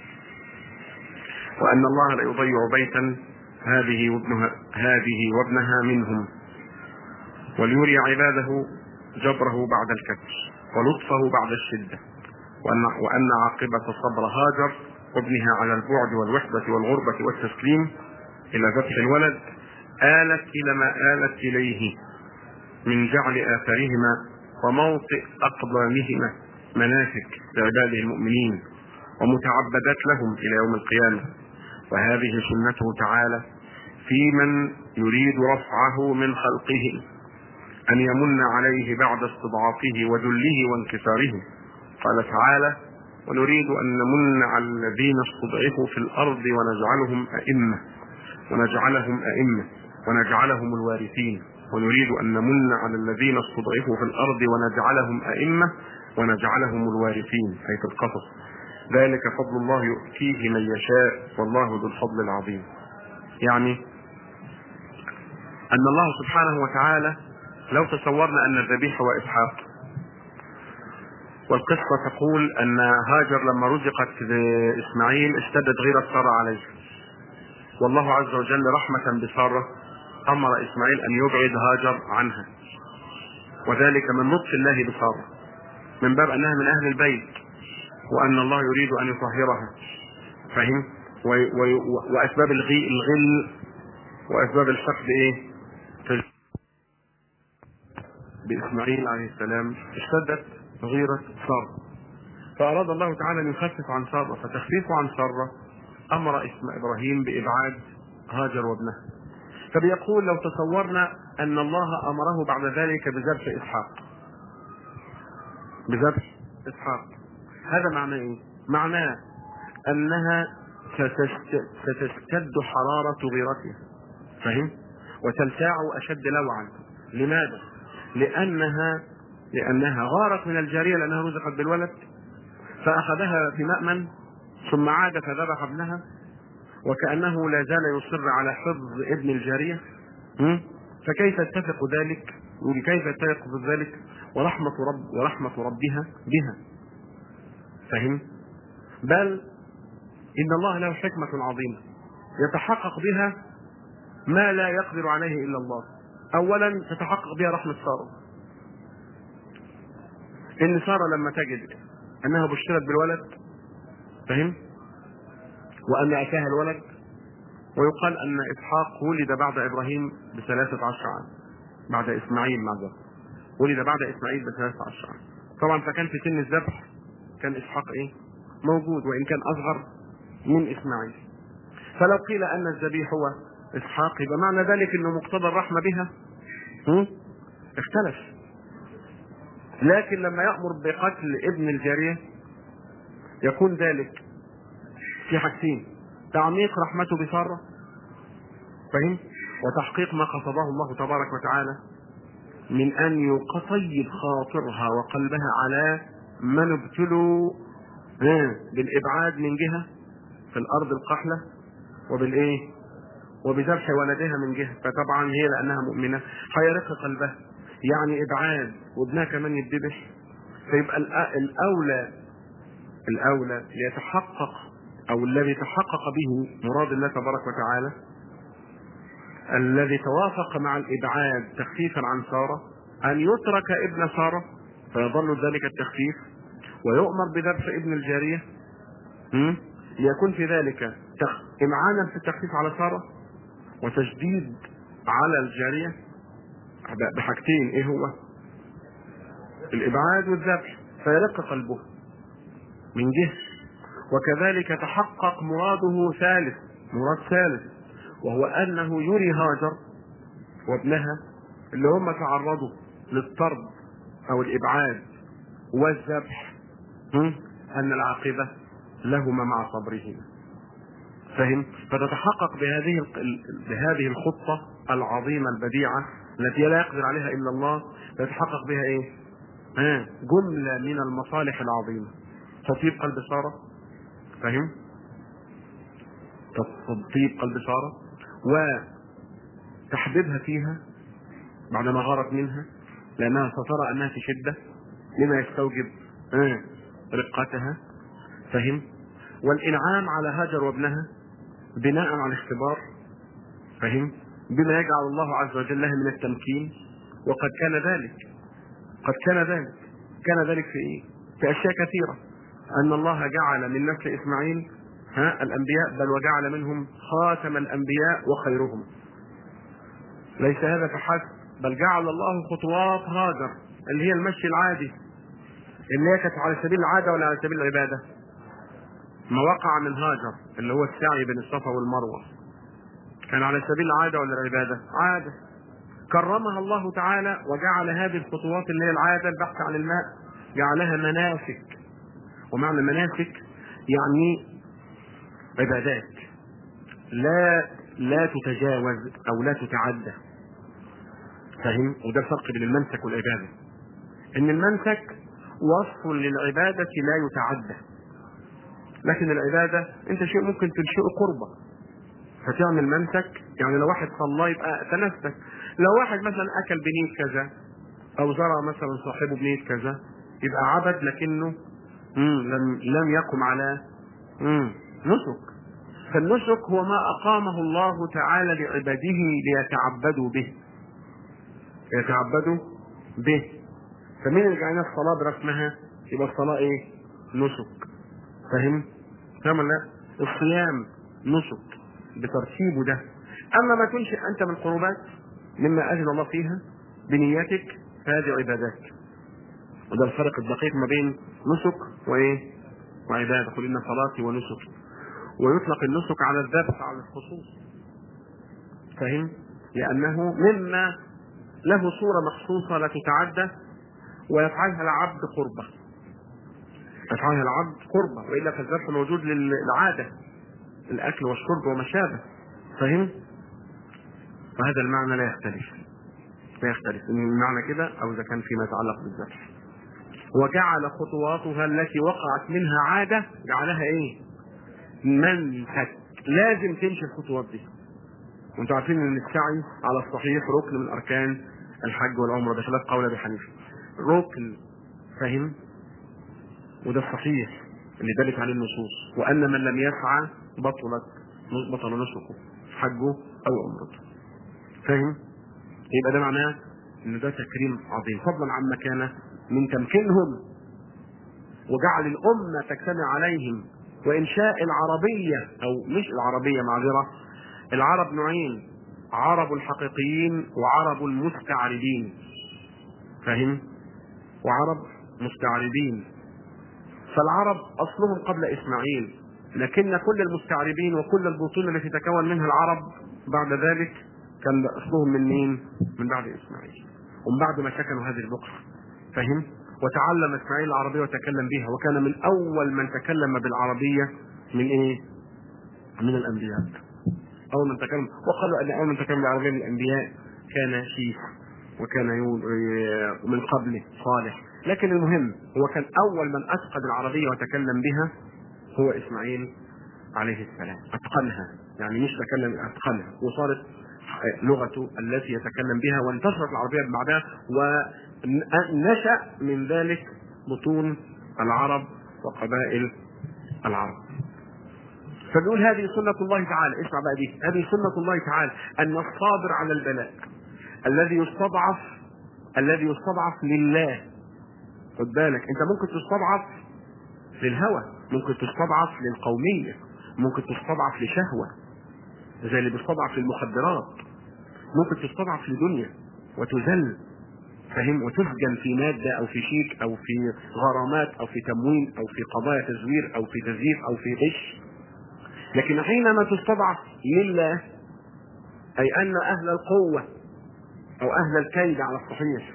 [SPEAKER 1] وأن الله لا يضيع بيتا هذه وابنها هذه وابنها منهم وليري عباده جبره بعد الكبش ولطفه بعد الشدة وأن, وأن عاقبة صبر هاجر وابنها على البعد والوحدة والغربة والتسليم إلى ذبح الولد آلت إلى ما آلت إليه من جعل آثارهما وموطئ أقدامهما مناسك لعباده المؤمنين ومتعبدات لهم إلى يوم القيامة وهذه سنته تعالى في من يريد رفعه من خلقه أن يمن عليه بعد استضعافه وذله وانكساره قال تعالى ونريد أن نمن على الذين استضعفوا في الأرض ونجعلهم أئمة ونجعلهم أئمة ونجعلهم الوارثين ونريد أن نمن على الذين استضعفوا في الأرض ونجعلهم أئمة ونجعلهم الوارثين أي في القصص ذلك فضل الله يؤتيه من يشاء والله ذو الفضل العظيم يعني أن الله سبحانه وتعالى لو تصورنا أن الذبيح هو إسحاق والقصة تقول أن هاجر لما رزقت بإسماعيل اشتدت غيرة سارة عليه والله عز وجل رحمة بسارة أمر إسماعيل أن يبعد هاجر عنها وذلك من لطف الله بسارة من باب أنها من أهل البيت وأن الله يريد أن يطهرها فهم و- و- وأسباب الغي الغل وأسباب الحقد إيه في بإسماعيل عليه السلام اشتدت غيرة سارة فأراد الله تعالى أن يخفف عن سارة فتخفيفه عن سارة أمر اسم إبراهيم بإبعاد هاجر وابنها فبيقول لو تصورنا أن الله أمره بعد ذلك بذبح إسحاق بذبح إسحاق هذا معناه إيه؟ معناه أنها ستشت- ستشتد حرارة غيرتها فهم؟ وتلتاع أشد لوعا لماذا؟ لأنها لأنها غارت من الجارية لأنها رزقت بالولد فأخذها في مأمن ثم عاد فذبح ابنها وكأنه لا زال يصر على حفظ ابن الجارية م? فكيف يتفق ذلك يقول كيف يتفق ذلك ورحمة رب ورحمة ربها بها فهم بل إن الله له حكمة عظيمة يتحقق بها ما لا يقدر عليه إلا الله أولا تتحقق بها رحمة سارة إن سارة لما تجد أنها بشرت بالولد فهم وأن أتاها الولد ويقال أن إسحاق ولد بعد إبراهيم بثلاثة عشر عام بعد إسماعيل معذرة ولد بعد إسماعيل بثلاثة عشر عام طبعا فكان في سن الذبح كان إسحاق إيه موجود وإن كان أصغر من إسماعيل فلو قيل أن الذبيح هو إسحاق يبقى معنى ذلك أنه مقتضى الرحمة بها هم؟ اختلف لكن لما يأمر بقتل ابن الجارية يكون ذلك في حاجتين تعميق رحمته بسارة فهم وتحقيق ما قصده الله تبارك وتعالى من أن يطيب خاطرها وقلبها على من ابتلوا ها، بالإبعاد من جهة في الأرض القحلة وبالإيه وبذبح ولدها من جهة فطبعا هي لأنها مؤمنة هيرق قلبها يعني إبعاد وابنها كمان يتذبح فيبقى الأ- الأولى الأولى ليتحقق أو الذي تحقق به مراد الله تبارك وتعالى الذي توافق مع الإبعاد تخفيفا عن سارة أن يترك ابن سارة فيظل ذلك التخفيف ويؤمر بذبح ابن الجارية م? ليكون في ذلك تخ... إمعانا في التخفيف على سارة وتشديد على الجارية بحاجتين ايه هو الابعاد والذبح فيرق قلبه من جهه وكذلك تحقق مراده ثالث مراد ثالث وهو انه يري هاجر وابنها اللي هم تعرضوا للطرد او الابعاد والذبح ان العاقبه لهما مع صبرهما فهم فتتحقق بهذه بهذه الخطه العظيمه البديعه التي لا يقدر عليها الا الله يتحقق بها ايه؟ ها جمله من المصالح العظيمه تطيب قلب ساره فهم؟ تطيب قلب ساره وتحببها فيها بعدما غارت منها لانها سترى انها في شده لما يستوجب ها رقتها فهم؟ والانعام على هاجر وابنها بناء على الاختبار فهم؟ بما يجعل الله عز وجل لها من التمكين وقد كان ذلك قد كان ذلك كان ذلك في ايه؟ في اشياء كثيره ان الله جعل من نسل اسماعيل ها الانبياء بل وجعل منهم خاتم الانبياء وخيرهم ليس هذا فحسب بل جعل الله خطوات هاجر اللي هي المشي العادي اللي هي كانت على سبيل العاده ولا على سبيل العباده ما وقع من هاجر اللي هو السعي بين الصفا والمروه كان على سبيل العاده ولا العباده عاده كرمها الله تعالى وجعل هذه الخطوات اللي هي العاده البحث عن الماء جعلها مناسك ومعنى مناسك يعني عبادات لا لا تتجاوز او لا تتعدى فاهم وده الفرق بين المنسك والعباده ان المنسك وصف للعباده لا يتعدى لكن العباده انت شيء ممكن تنشئه قربه فتعمل منسك يعني لو واحد صلى يبقى تنسك لو واحد مثلا اكل بنيه كذا او زرع مثلا صاحبه بنيه كذا يبقى عبد لكنه مم لم لم يقم على مم نسك فالنسك هو ما اقامه الله تعالى لعباده ليتعبدوا به يتعبدوا به فمين اللي جعلنا الصلاه برسمها يبقى الصلاه ايه نسك فاهم فاهم لا الصيام نسك بترتيبه ده اما ما تنشئ انت من قربات مما اذن الله فيها بنيتك فهذه عبادات وده الفرق الدقيق ما بين نسك وايه وعباده قل ان صلاتي ونسكي ويطلق النسك على الذبح على الخصوص فاهم لانه مما له صوره مخصوصه لا تتعدى ويفعلها العبد قربه يفعلها العبد قربه والا فالذبح موجود للعاده الاكل والشرب وما شابه فهم وهذا المعنى لا يختلف لا يختلف ان المعنى كده او اذا كان فيما يتعلق بالذبح وجعل خطواتها التي وقعت منها عاده جعلها ايه منسك لازم تمشي الخطوات دي وانتم عارفين ان السعي على الصحيح ركن من اركان الحج والعمره بخلاف قول ابي حنيفه ركن فاهم وده الصحيح اللي دلت عليه النصوص وان من لم يسعى بطلت بطل نسكه حجه او عمرته فاهم يبقى ده معناه ان ده تكريم عظيم فضلا عما كان من تمكينهم وجعل الامه تجتمع عليهم وانشاء العربيه او مش العربيه معذره العرب نوعين عرب الحقيقيين وعرب المستعربين فاهم وعرب مستعربين فالعرب اصلهم قبل اسماعيل لكن كل المستعربين وكل البطون التي تكون منها العرب بعد ذلك كان اصلهم من مين؟ من بعد اسماعيل ومن بعد ما سكنوا هذه البقعه فهم؟ وتعلم اسماعيل العربيه وتكلم بها وكان من اول من تكلم بالعربيه من ايه؟ من الانبياء اول من تكلم وقالوا ان اول من تكلم بالعربيه من الانبياء كان شيخ وكان من قبله صالح لكن المهم هو كان اول من اتقن العربيه وتكلم بها هو اسماعيل عليه السلام اتقنها يعني مش تكلم اتقنها وصارت لغته التي يتكلم بها وانتشرت العربيه بعدها ونشا من ذلك بطون العرب وقبائل العرب فنقول هذه سنة الله تعالى اسمع بقى دي هذه سنة الله تعالى أن الصابر على البلاء الذي يستضعف الذي يستضعف لله خد بالك انت ممكن تستضعف للهوى ممكن تستضعف للقومية ممكن تستضعف لشهوة زي اللي بيستضعف للمخدرات ممكن تستضعف لدنيا
[SPEAKER 2] وتذل فهم وتسجن في مادة أو في شيك أو في غرامات أو في تموين أو في قضايا تزوير أو في تزييف أو في غش لكن حينما تستضعف لله أي أن أهل القوة أو أهل الكيد على الصحيح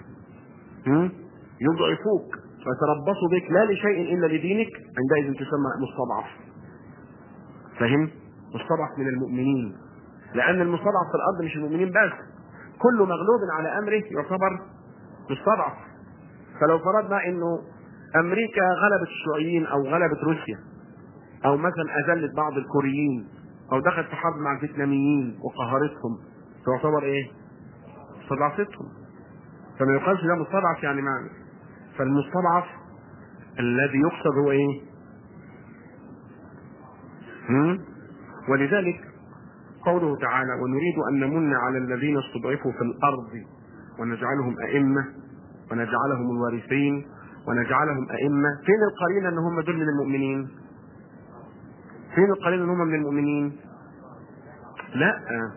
[SPEAKER 2] يضعفوك ويتربصوا بك لا لشيء إلا لدينك عندئذ تسمى مستضعف فهم؟ مستضعف من المؤمنين لأن المستضعف في الأرض مش المؤمنين بس كل مغلوب على أمره يعتبر مستضعف فلو فرضنا انه امريكا غلبت الشيوعيين او غلبت روسيا او مثلا اذلت بعض الكوريين او دخلت في حرب مع الفيتناميين وقهرتهم تعتبر ايه؟ استضعفتهم فما يقالش ده مستضعف يعني معنى فالمستضعف الذي يقصد هو ايه؟ هم؟ ولذلك قوله تعالى ونريد ان نمن على الذين استضعفوا في الارض ونجعلهم أئمة ونجعلهم الوارثين ونجعلهم أئمة فين القرينة أن هم دول من المؤمنين فين القرينة أن هم من المؤمنين لا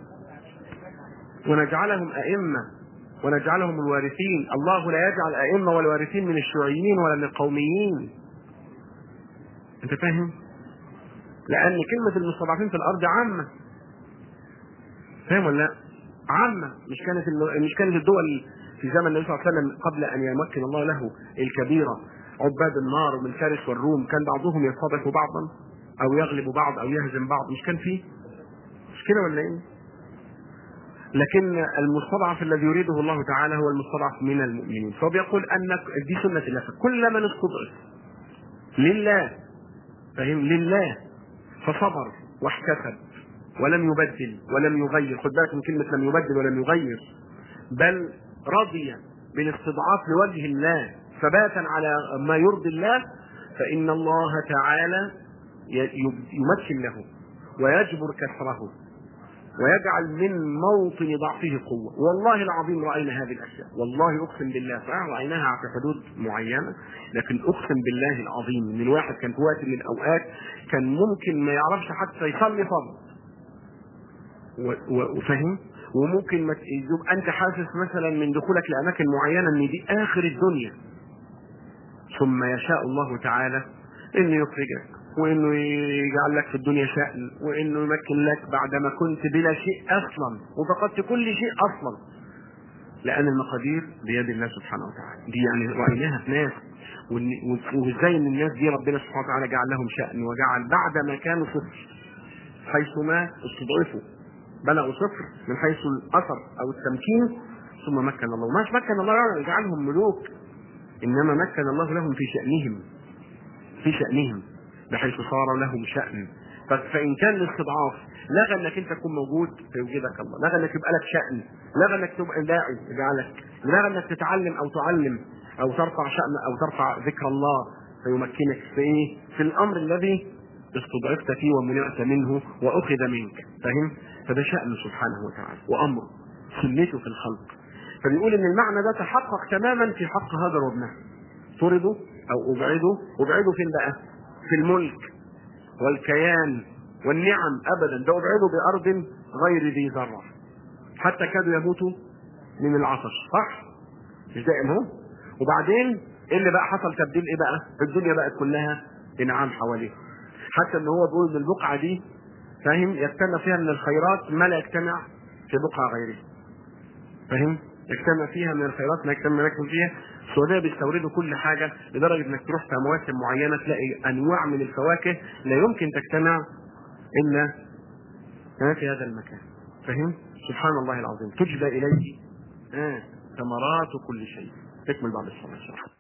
[SPEAKER 2] ونجعلهم أئمة ونجعلهم الوارثين الله لا يجعل أئمة والوارثين من الشيوعيين ولا من القوميين أنت فاهم؟ لأن كلمة المستضعفين في الأرض عامة فاهم ولا لا؟ عامة مش كانت مش كانت الدول في زمن النبي صلى الله عليه وسلم قبل أن يمكن الله له الكبيرة عباد النار من فارس والروم كان بعضهم يستضعف بعضا أو يغلب بعض أو يهزم بعض مش كان فيه؟ مش كده ولا إيه؟ لكن المستضعف الذي يريده الله تعالى هو المستضعف من المؤمنين فهو بيقول أن دي سنة الله كل من استضعف لله فهم لله فصبر واحتسب ولم يبدل ولم يغير خد بالك من كلمة لم يبدل ولم يغير بل رضي بالاستضعاف لوجه الله ثباتا على ما يرضي الله فإن الله تعالى يمكن له ويجبر كسره ويجعل من موطن ضعفه قوة والله العظيم رأينا هذه الأشياء والله أقسم بالله صحيح رأيناها في حدود معينة لكن أقسم بالله العظيم إن الواحد كان في وقت من الأوقات كان ممكن ما يعرفش حتى يصلي فرض وفهم وممكن ما يبقى انت حاسس مثلا من دخولك لاماكن معينه ان دي اخر الدنيا ثم يشاء الله تعالى انه يخرجك وانه يجعل لك في الدنيا شأن وانه يمكن لك بعدما كنت بلا شيء اصلا وفقدت كل شيء اصلا لان المقادير بيد الله سبحانه وتعالى دي يعني رايناها في ناس وازاي ان الناس دي ربنا سبحانه وتعالى جعل لهم شأن وجعل بعد ما كانوا صفر حيثما استضعفوا بلغوا صفر من حيث الاثر او التمكين ثم مكن الله وماش مكن الله يجعلهم ملوك انما مكن الله لهم في شانهم في شانهم بحيث صار لهم شان فان كان الاستضعاف لغى انك انت تكون موجود فيوجدك الله لغى انك يبقى لك شان لغى انك تبقى داعي يجعلك لغى انك تتعلم او تعلم او ترفع شان او ترفع ذكر الله فيمكنك في ايه؟ في الامر الذي استضعفت فيه ومنعت منه واخذ منك فاهم؟ فده شأنه سبحانه وتعالى وأمره سنته في الخلق فبيقول ان المعنى ده تحقق تماما في حق هاجر وابنها طردوا او ابعدوا ابعدوا فين بقى؟ في الملك والكيان والنعم ابدا ده ابعدوا بارض غير ذي ذره حتى كادوا يموتوا من العطش صح؟ مش دائم هو وبعدين ايه اللي بقى حصل تبديل ايه بقى؟ الدنيا بقت كلها انعام حواليه حتى ان هو بيقول ان البقعه دي فاهم يجتمع فيها من الخيرات ما لا يجتمع في بقعة غيره فاهم يجتمع فيها من الخيرات ما يجتمع لكم فيها السعودية بيستوردوا كل حاجة لدرجة انك تروح في مواسم معينة تلاقي انواع من الفواكه لا يمكن تجتمع الا في هذا المكان فاهم سبحان الله العظيم تجبى اليه آه. ثمرات كل شيء تكمل بعد الصلاة ان شاء الله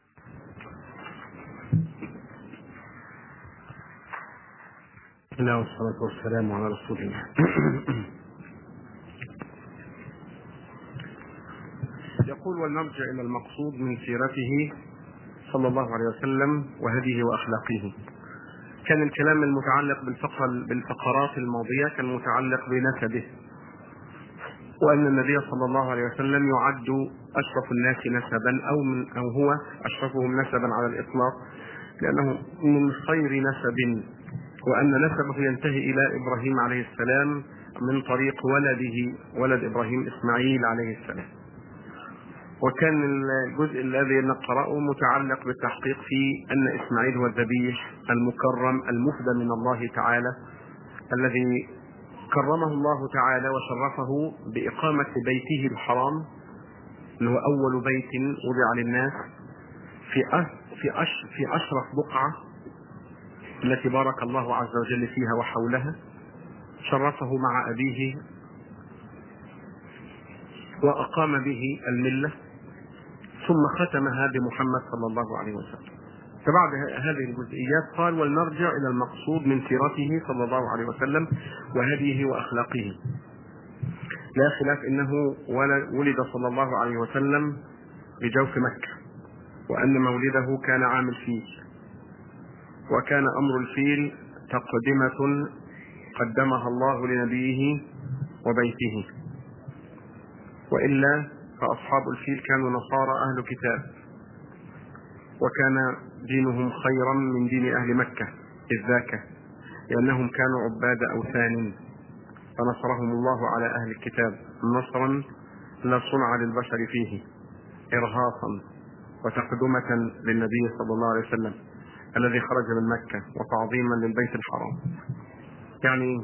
[SPEAKER 2] بسم الله والصلاة والسلام على رسول الله يقول ولنرجع إلى المقصود من سيرته صلى الله عليه وسلم وهديه وأخلاقه كان الكلام المتعلق بالفقر بالفقرات الماضية كان متعلق بنسبه وأن النبي صلى الله عليه وسلم يعد أشرف الناس نسبا أو من أو هو أشرفهم نسبا على الإطلاق لأنه من خير نسب وأن نسبه ينتهي إلى إبراهيم عليه السلام من طريق ولده ولد إبراهيم إسماعيل عليه السلام وكان الجزء الذي نقرأه متعلق بالتحقيق في أن إسماعيل هو الذبيح المكرم المفدى من الله تعالى الذي كرمه الله تعالى وشرفه بإقامة بيته الحرام اللي هو أول بيت وضع للناس في في أش في أشرف بقعة التي بارك الله عز وجل فيها وحولها شرفه مع أبيه وأقام به الملة ثم ختمها بمحمد صلى الله عليه وسلم فبعد هذه الجزئيات قال ولنرجع إلى المقصود من سيرته صلى الله عليه وسلم وهديه وأخلاقه لا خلاف انه ولد صلى الله عليه وسلم بجوف مكه وان مولده كان عام الفيل وكان امر الفيل تقدمه قدمها الله لنبيه وبيته والا فاصحاب الفيل كانوا نصارى اهل كتاب وكان دينهم خيرا من دين اهل مكه اذ ذاك لانهم كانوا عباد اوثان فنصرهم الله على أهل الكتاب نصرا لا صنع للبشر فيه إرهاصا وتقدمة للنبي صلى الله عليه وسلم الذي خرج من مكة وتعظيما للبيت الحرام يعني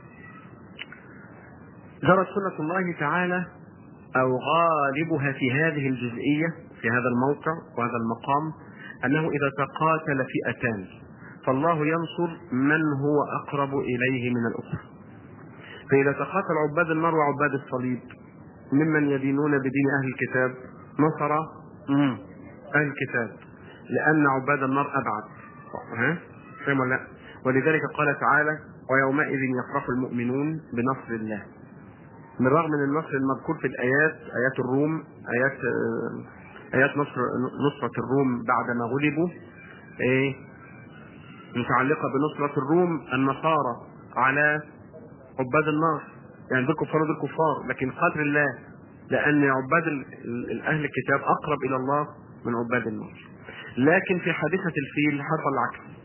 [SPEAKER 2] جرت سنة الله تعالى أو غالبها في هذه الجزئية في هذا الموقع وهذا المقام أنه إذا تقاتل فئتان فالله ينصر من هو أقرب إليه من الأخرى فإذا تقاتل عباد النار وعباد الصليب ممن يدينون بدين أهل الكتاب نصر أهل الكتاب لأن عباد النار أبعد ها فهم ولا لا ولذلك قال تعالى ويومئذ يفرح المؤمنون بنصر الله من رغم من النصر المذكور في الآيات آيات الروم آيات آيات نصر نصرة الروم بعدما غلبوا إيه متعلقة بنصرة الروم النصارى على عباد النار يعني دول كفار دول كفار لكن قدر الله لان عباد اهل الكتاب اقرب الى الله من عباد النار لكن في حادثه الفيل حصل العكس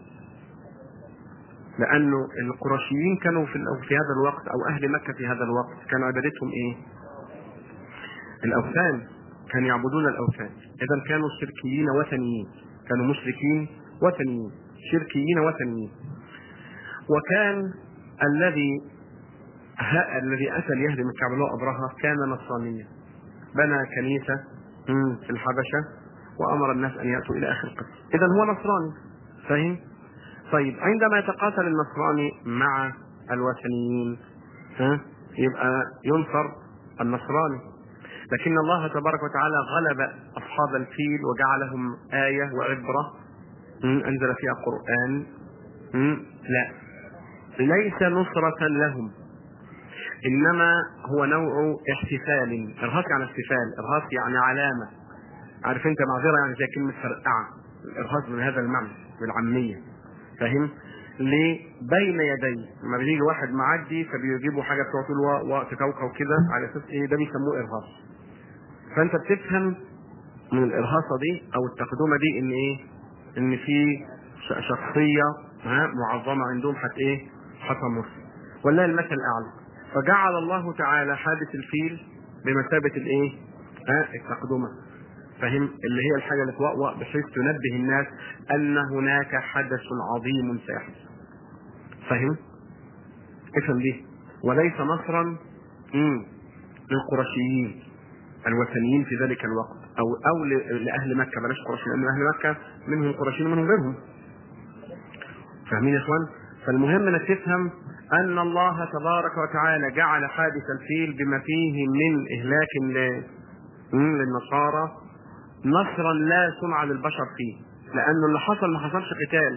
[SPEAKER 2] لانه القرشيين كانوا في في هذا الوقت او اهل مكه في هذا الوقت كان عبادتهم ايه؟ الاوثان كانوا يعبدون الاوثان اذا كانوا شركيين وثنيين كانوا مشركين وثنيين شركيين وثنيين وكان الذي ها الذي اتى ليهدم الكعبه اللي هو ابرهه كان نصرانيا بنى كنيسه في الحبشه وامر الناس ان ياتوا الى اخر القصه اذا هو نصراني فاهم طيب عندما يتقاتل النصراني مع الوثنيين ها يبقى ينصر النصراني لكن الله تبارك وتعالى غلب اصحاب الفيل وجعلهم ايه وعبره انزل فيها قران لا ليس نصرة لهم إنما هو نوع احتفال إرهاص يعني احتفال إرهاص يعني علامة عارف أنت معذرة يعني زي كلمة فرقعة الإرهاص من هذا المعنى بالعامية فاهم؟ ليه؟ بين يدي لما بيجي واحد معدي فبيجيبوا حاجة بتقعد طول وقت كوكب كده على أساس إيه ده بيسموه إرهاص فأنت بتفهم من الإرهاصة دي أو التقدمة دي إن إيه؟ إن في شخصية ها معظمة عندهم حت إيه؟ حتمر ولله المثل الاعلى فجعل الله تعالى حادث الفيل بمثابه الايه؟ ها التقدمه فهم اللي هي الحاجه اللي توأوأ بحيث تنبه الناس ان هناك حدث عظيم سيحدث فهم؟ افهم دي وليس نصرا للقرشيين الوثنيين في ذلك الوقت او او لاهل مكه بلاش قرش لان اهل مكه منهم قرشيين ومنهم غيرهم فاهمين يا اخوان؟ فالمهم انك تفهم ان الله تبارك وتعالى جعل حادث الفيل بما فيه من اهلاك للنصارى نصرا لا سمع للبشر فيه لانه اللي حصل ما حصلش قتال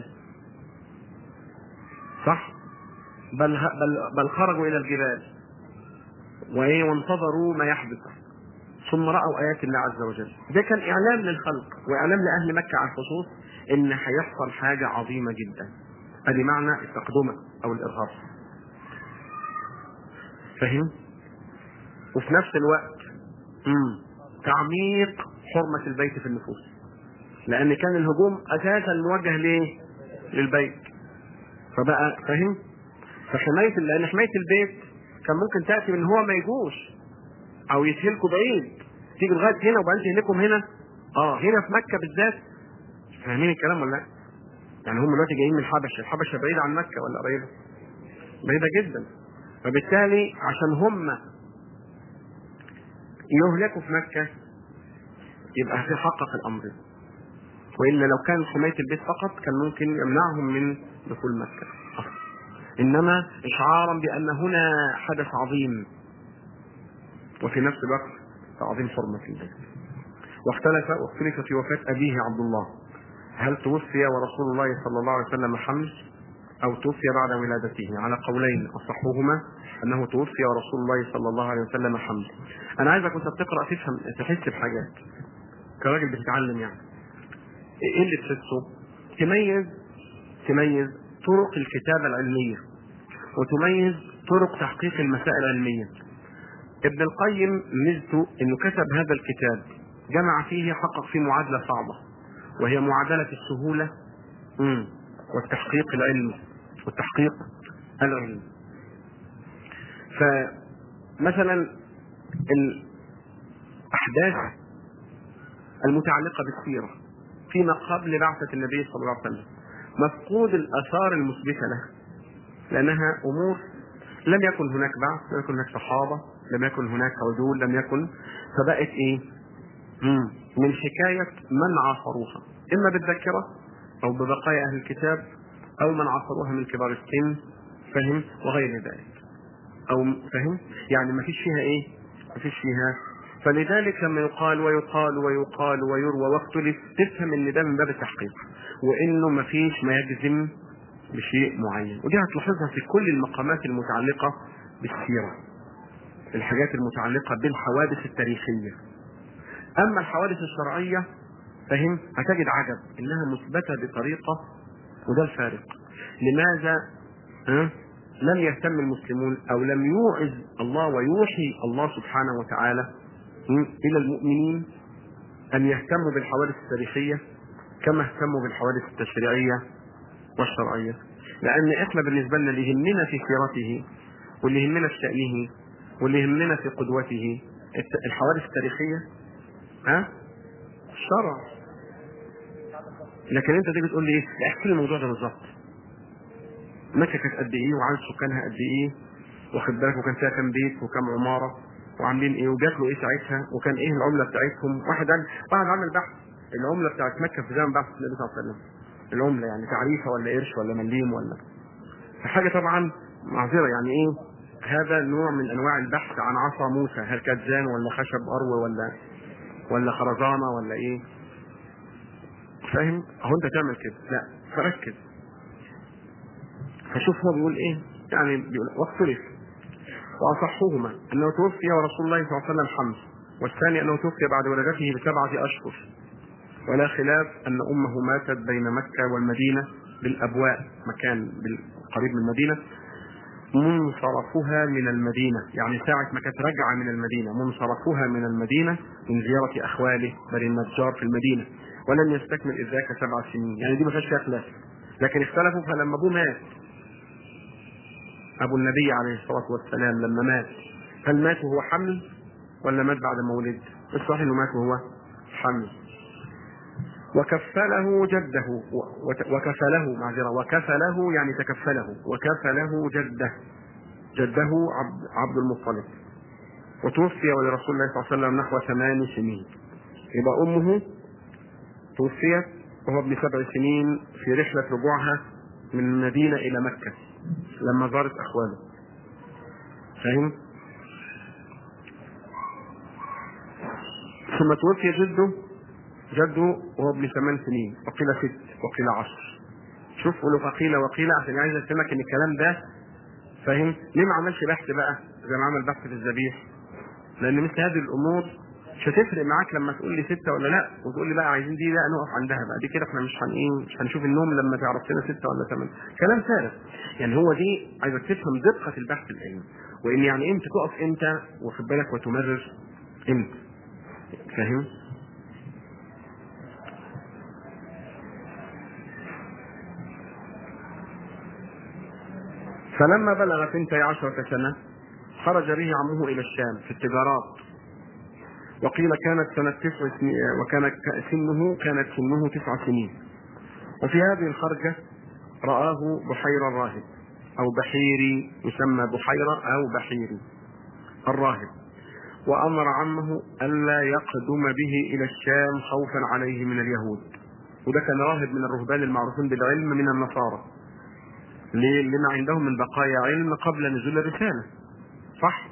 [SPEAKER 2] صح بل بل بل خرجوا الى الجبال وايه وانتظروا ما يحدث ثم راوا ايات الله عز وجل ده كان اعلام للخلق واعلام لاهل مكه على الخصوص ان هيحصل حاجه عظيمه جدا ادي معنى التقدمه او الارهاص فهم وفي نفس الوقت مم. تعميق حرمة البيت في النفوس لأن كان الهجوم أساسا موجه ليه؟ للبيت فبقى فاهم؟ فحماية لأن حماية البيت كان ممكن تأتي من هو ما يجوش أو يسهلكوا بعيد تيجي لغايه هنا وبعدين تهلكهم هنا اه هنا في مكه بالذات فاهمين الكلام ولا لا؟ يعني هم دلوقتي جايين من الحبشه، الحبشه بعيده عن مكه ولا قريبه؟ بعيده جدا فبالتالي عشان هم يهلكوا في مكه يبقى هيحقق الامر ده. والا لو كان حمايه البيت فقط كان ممكن يمنعهم من دخول مكه انما اشعارا بان هنا حدث عظيم وفي نفس الوقت تعظيم حرمه البيت واختلف واختلف في وفاه ابيه عبد الله هل توفي ورسول الله صلى الله عليه وسلم حمل او توفي بعد ولادته على قولين اصحهما انه توفي ورسول الله صلى الله عليه وسلم حمل انا عايزك وانت بتقرا تفهم تحس بحاجات كراجل بتتعلم يعني ايه اللي تحسه تميز تميز طرق الكتابة العلمية وتميز طرق تحقيق المسائل العلمية ابن القيم ميزته انه كتب هذا الكتاب جمع فيه حقق فيه معادلة صعبة وهي معادلة السهولة مم. والتحقيق العلمي والتحقيق العلمي فمثلا الأحداث المتعلقة بالسيرة فيما قبل بعثة النبي صلى الله عليه وسلم مفقود الآثار المثبتة له لأنها أمور لم يكن هناك بعث لم يكن هناك صحابة لم يكن هناك عدول لم يكن فبقت إيه مم. من حكاية من عاصروها إما بالذاكرة أو ببقايا أهل الكتاب أو من عاصروها من كبار السن فهم وغير ذلك أو فهم يعني ما فيش فيها إيه ما فيش فيها فلذلك لما يقال ويقال ويقال ويروى واختلف تفهم ان ده من باب التحقيق وانه ما فيش ما يجزم بشيء معين ودي هتلاحظها في كل المقامات المتعلقة بالسيرة الحاجات المتعلقة بالحوادث التاريخية اما الحوادث الشرعية فهم هتجد عجب انها مثبتة بطريقة وده الفارق لماذا ها؟ لم يهتم المسلمون او لم يوعظ الله ويوحي الله سبحانه وتعالى الى المؤمنين ان يهتموا بالحوادث التاريخيه كما اهتموا بالحوادث التشريعيه والشرعيه لان احنا بالنسبه لنا اللي يهمنا في سيرته واللي يهمنا في شانه واللي يهمنا في قدوته الحوادث التاريخيه ها الشرع لكن انت تيجي تقول لي ايه لا احكي لي الموضوع ده بالظبط مكه كانت قد ايه وعدد سكانها قد ايه واخد بالك وكان فيها كام بيت وكام عماره وعاملين ايه وجات له ايه ساعتها وكان ايه العمله بتاعتهم واحد قال واحد عمل بحث العمله بتاعت مكه في زمن بعث النبي صلى الله عليه وسلم العمله يعني تعريفه ولا قرش ولا مليم ولا حاجه طبعا معذره يعني ايه هذا نوع من انواع البحث عن عصا موسى هل كانت زان ولا خشب اروى ولا ولا خرزانه ولا ايه فاهم اهو انت تعمل كده لا فركز فشوف هو بيقول ايه يعني بيقول واختلف واصحهما انه توفي ورسول الله صلى الله عليه وسلم حمل والثاني انه توفي بعد ولادته بسبعه اشهر ولا خلاف ان امه ماتت بين مكه والمدينه بالابواء مكان قريب من المدينه منصرفها من المدينة يعني ساعة ما كانت راجعة من المدينة منصرفها من المدينة من زيارة أخواله بني النجار في المدينة ولم يستكمل إذ ذاك سبع سنين يعني دي ما فيهاش فيها خلاف لكن اختلفوا فلما أبوه مات أبو النبي عليه الصلاة والسلام لما مات هل مات وهو حمل ولا مات بعد ما ولد؟ الصحيح إنه مات وهو حمل وكفله جده وكفله معذرة وكفله يعني تكفله وكفله جده جده عبد, عبد المطلب وتوفي ولرسول الله صلى الله عليه وسلم نحو ثمان سنين يبقى أمه توفيت وهو ابن سبع سنين في رحلة رجوعها من المدينة إلى مكة لما زارت أخواله فاهم؟ ثم توفي جده جده وهو ابن ثمان سنين وقيل ست وقيل عشر شوف ولو فقيل وقيل عشان عايز افهمك ان الكلام ده فاهم ليه ما عملش بحث بقى زي ما عمل بحث في الذبيح لان مثل هذه الامور مش هتفرق معاك لما تقول لي ستة ولا لا وتقول لي بقى عايزين دي لا نقف عندها بقى دي كده احنا مش هن ايه مش هنشوف النوم لما تعرف لنا ستة ولا ثمانية كلام فارغ يعني هو دي عايزك تفهم دقة البحث العلمي وان يعني امتى تقف امتى واخد بالك وتمرر امتى فاهم؟ فلما بلغ ثنتي عشرة سنة خرج به عمه إلى الشام في التجارات وقيل كانت سنة تسع سنين وكان سنه كانت سنه تسع سنين وفي هذه الخرجة رآه بحير الراهب أو بحيري يسمى بحيرة أو بحيري الراهب وأمر عمه ألا يقدم به إلى الشام خوفا عليه من اليهود وده كان راهب من الرهبان المعروفين بالعلم من النصارى ليه؟ لما عندهم من بقايا علم قبل نزول الرسالة صح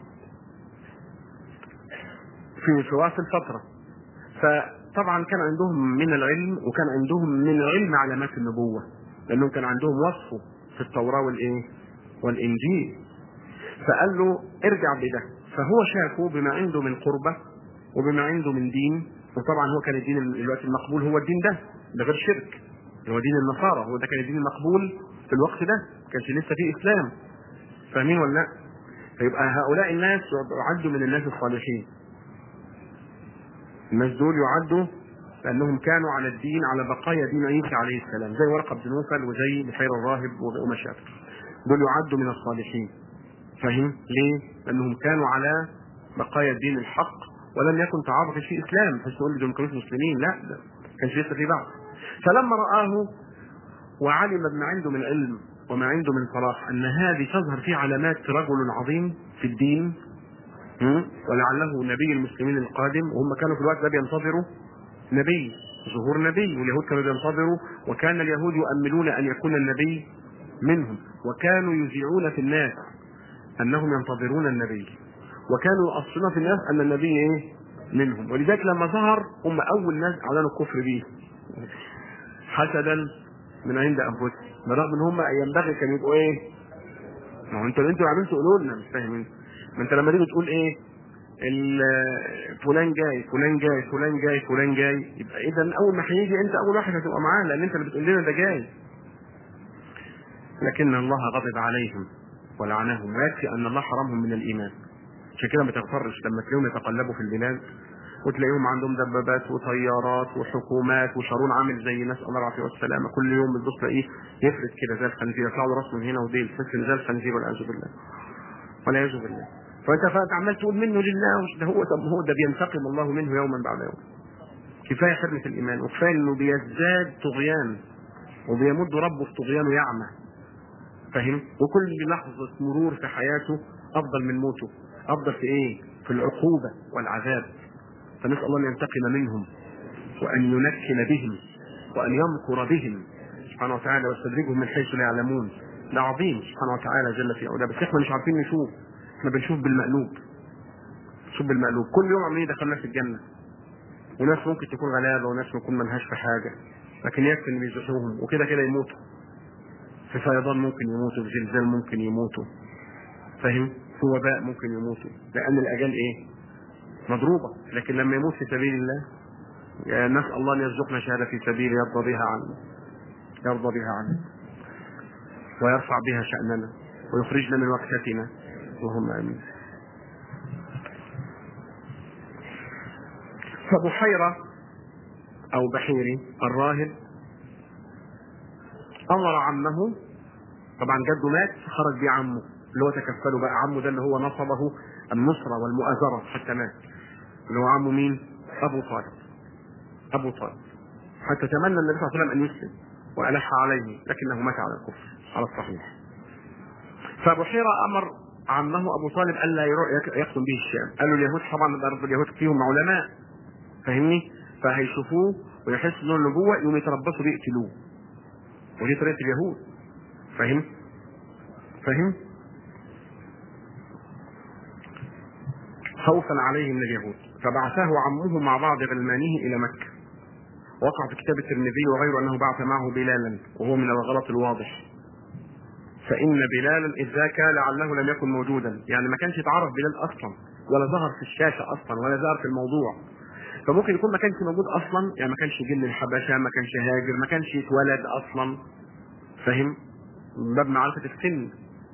[SPEAKER 2] في في وقت الفترة فطبعا كان عندهم من العلم وكان عندهم من علم علامات النبوة لأنهم كان عندهم وصفه في التوراة والإيه والإنجيل فقال له ارجع بده فهو شافه بما عنده من قربة وبما عنده من دين وطبعا هو كان الدين الوقت المقبول هو الدين ده ده غير شرك هو دين النصارى هو ده كان الدين المقبول في الوقت ده ما كانش لسه فيه اسلام فاهمين ولا لا؟ فيبقى هؤلاء الناس يعدوا من الناس الصالحين الناس دول يعدوا لانهم كانوا على الدين على بقايا دين عيسى عليه السلام زي ورقه بن نوفل وزي بحير الراهب وما شابه دول يعدوا من الصالحين فاهم ليه؟ لانهم كانوا على بقايا الدين الحق ولم يكن تعارض في اسلام بحيث تقول لي دول ما كانوش مسلمين لا ده كانش لسه في بعض فلما رآه وعلم بما عنده من علم وما عنده من صلاح ان هذه تظهر فيه علامات رجل عظيم في الدين ولعله نبي المسلمين القادم وهم كانوا في الوقت ده بينتظروا نبي ظهور نبي واليهود كانوا بينتظروا وكان اليهود يؤملون ان يكون النبي منهم وكانوا يذيعون في الناس انهم ينتظرون النبي وكانوا يؤصلون في الناس ان النبي ايه منهم ولذلك لما ظهر هم اول ناس اعلنوا الكفر به حسدا من عند انفسهم بالرغم ان هم ينبغي كانوا يبقوا ايه ما هو انتوا انتوا عملتوا قولوا لنا مش فاهمين ما انت لما تيجي تقول ايه فلان جاي فلان جاي فلان جاي فلان جاي يبقى اذا اول ما هيجي انت اول واحد هتبقى معاه لان انت اللي بتقول لنا ده جاي لكن الله غضب عليهم ولعنهم ويكفي ان الله حرمهم من الايمان عشان كده ما تغترش لما تلاقيهم يتقلبوا في البلاد وتلاقيهم عندهم دبابات وطيارات وحكومات وشارون عامل زي ناس الله العافيه والسلامه كل يوم بتبص تلاقيه يفرد كده زي الخنزير يطلع له راس من هنا وديل تحس زي الخنزير والعياذ بالله والعياذ بالله فانت فانت عمال تقول منه لله وش ده هو طب هو ده بينتقم الله منه يوما بعد يوم كفايه حرمه الايمان وكفايه انه بيزداد طغيان وبيمد ربه في طغيانه يعمى فاهم وكل لحظه مرور في حياته افضل من موته افضل في ايه في العقوبه والعذاب فنسال الله ان ينتقم منهم وان ينكل بهم وان يمكر بهم سبحانه وتعالى ويستدرجهم من حيث لا يعلمون ده عظيم سبحانه وتعالى جل في علاه بس احنا مش عارفين نشوف احنا بنشوف بالمقلوب نشوف بالمقلوب كل يوم عمالين يدخلنا في الجنه وناس ممكن تكون غلابه وناس ممكن ملهاش في حاجه لكن يكفي ان بيزحوهم وكده كده يموتوا في فيضان ممكن يموتوا في زلزال ممكن يموتوا فاهم في وباء ممكن يموتوا لان الاجال ايه مضروبه لكن لما يموت في سبيل الله نسال الله ان يرزقنا شهاده في سبيله يرضى بها عنه يرضى بها عنه ويرفع بها شأننا ويخرجنا من وقتنا اللهم امين فبحيرة او بحيري الراهب امر عمه طبعا جده مات خرج بيه عمه اللي هو تكفله بقى عمه ده اللي هو نصبه النصرة والمؤازرة حتى مات اللي هو عمه مين ابو طالب ابو طالب حتى تمنى النبي صلى الله عليه وسلم ان يسلم والح عليه لكنه مات على الكفر على الصحيح فبحيرة امر عمه ابو طالب الا يقسم به الشام قال له اليهود طبعا برضه اليهود فيهم علماء فاهمني فهيشوفوه ويحسوا انه النبوه يقوموا يتربصوا بيه يقتلوه ودي طريقه اليهود فاهم فاهم خوفا عليه من اليهود فبعثه عمه مع بعض غلمانه الى مكه وقع في كتاب الترمذي وغيره انه بعث معه بلالا وهو من الغلط الواضح فان بلالا اذ ذاك لعله لم يكن موجودا يعني ما كانش يتعرف بلال اصلا ولا ظهر في الشاشه اصلا ولا ظهر في الموضوع فممكن يكون ما كانش موجود اصلا يعني ما كانش جن الحبشه ما كانش هاجر ما كانش يتولد اصلا فاهم باب معرفه السن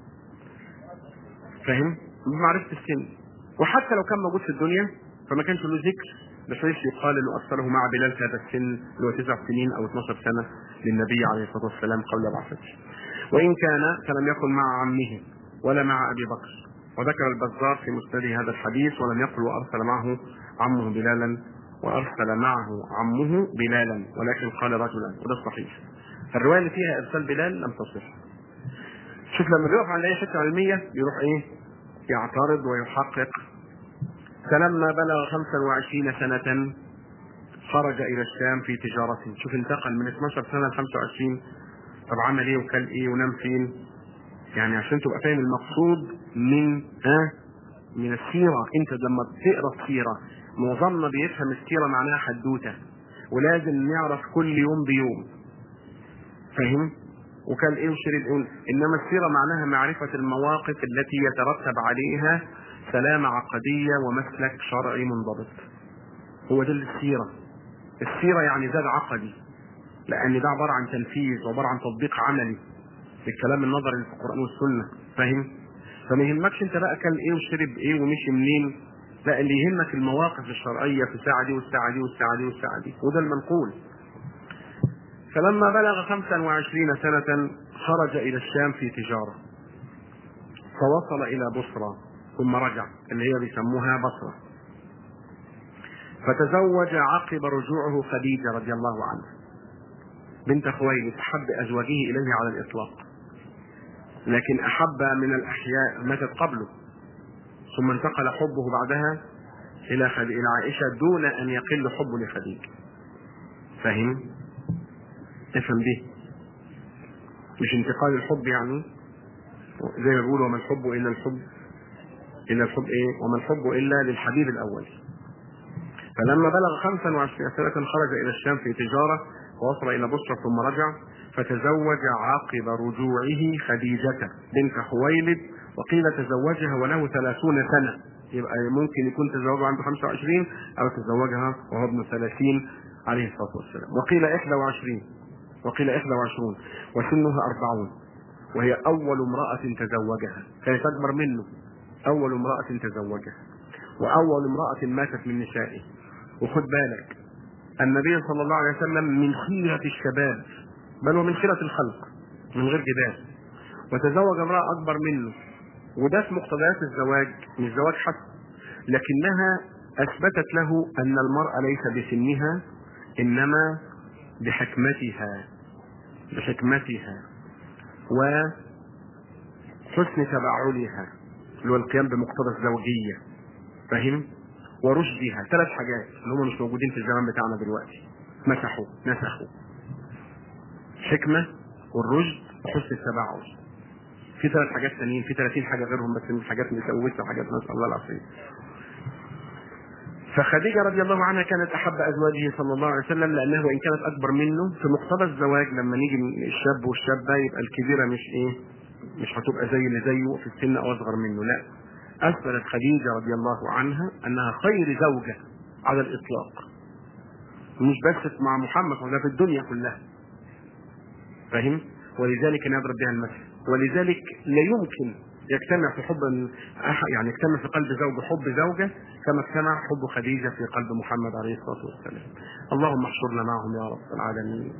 [SPEAKER 2] فاهم باب معرفه السن وحتى لو كان موجود في الدنيا فما كانش له ذكر بحيث يقال انه ارسله مع بلال في هذا السن اللي هو تسع سنين او 12 سنه للنبي عليه الصلاه والسلام قبل بعثته. وان كان فلم يكن مع عمه ولا مع ابي بكر
[SPEAKER 1] وذكر البزار في مسنده هذا الحديث ولم يقل وارسل معه عمه بلالا وارسل معه عمه بلالا ولكن قال رجلا وده الصحيح فالروايه اللي فيها ارسال بلال لم تصح شوف لما بيقف عند اي حته علميه يروح ايه يعترض ويحقق فلما بلغ 25 سنة خرج إلى الشام في تجارته شوف انتقل من 12 سنة ل 25 طب عمل ايه وكل ايه ونام فين يعني عشان تبقى فاهم المقصود من ها من السيرة انت لما بتقرا السيرة معظمنا بيفهم السيرة معناها حدوتة ولازم نعرف كل يوم بيوم فاهم وكان ايه وشرب ايه انما السيرة معناها معرفة المواقف التي يترتب عليها سلامة عقدية ومسلك شرعي منضبط هو ده السيرة السيرة يعني زاد عقدي لأن ده عبارة عن تنفيذ وعبارة عن تطبيق عملي للكلام النظري اللي في القرآن والسنة فاهم؟ فما يهمكش انت بقى كان ايه وشرب ايه ومشي منين لا اللي يهمك المواقف الشرعية في الساعة دي والساعة دي والساعة دي والساعة دي وده المنقول فلما بلغ 25 سنة خرج إلى الشام في تجارة فوصل إلى بصرى ثم رجع اللي هي بيسموها بصرة فتزوج عقب رجوعه خديجة رضي الله عنها بنت خويلد أحب أزواجه إليه على الإطلاق لكن أحب من الأحياء ماتت قبله ثم انتقل حبه بعدها إلى خد... إلى عائشة دون أن يقل حبه لخديجة فاهم؟ افهم دي مش انتقال الحب يعني زي ما بيقولوا وما الحب إلا الحب إلا الحب إيه؟ وما الحب إلا للحبيب الأول فلما بلغ 25 سنة خرج إلى الشام في تجارة ووصل إلى بصرة ثم رجع فتزوج عقب رجوعه خديجة بنت خويلد وقيل تزوجها وله 30 سنة يبقى ممكن يكون تزوجها عنده 25 أو تزوجها وهو ابن 30 عليه الصلاة والسلام وقيل 21 وقيل 21 وسنها 40 وهي أول امرأة تزوجها كانت أكبر منه أول امرأة تزوجها وأول امرأة ماتت من نسائه وخد بالك النبي صلى الله عليه وسلم من خيرة الشباب بل ومن خيرة الخلق من غير جدال وتزوج امرأة أكبر منه وده في مقتضيات الزواج مش زواج حسب لكنها أثبتت له أن المرأة ليس بسنها إنما بحكمتها بحكمتها وحسن تبعلها اللي هو القيام بمقتضى الزوجية فاهم؟ ورشدها ثلاث حاجات اللي هم مش موجودين في الزمان بتاعنا دلوقتي مسحوا نسخوا حكمة والرشد وحسن التبعل في ثلاث حاجات ثانيين في 30 حاجة غيرهم بس من حاجات مسوسة وحاجات نسأل الله العافية فخديجة رضي الله عنها كانت أحب أزواجه صلى الله عليه وسلم لأنه وإن كانت أكبر منه في مقتضى الزواج لما نيجي الشاب والشابة يبقى الكبيرة مش إيه مش هتبقى زي اللي زيه في السن أو أصغر منه لا أثبتت خديجة رضي الله عنها أنها خير زوجة على الإطلاق مش بس مع محمد ولا في الدنيا كلها فاهم ولذلك نضرب بها المثل ولذلك لا يمكن يجتمع في حب يعني يجتمع في قلب زوج حب زوجة كما اجتمع حب خديجة في قلب محمد عليه الصلاة والسلام اللهم احشرنا معهم يا رب العالمين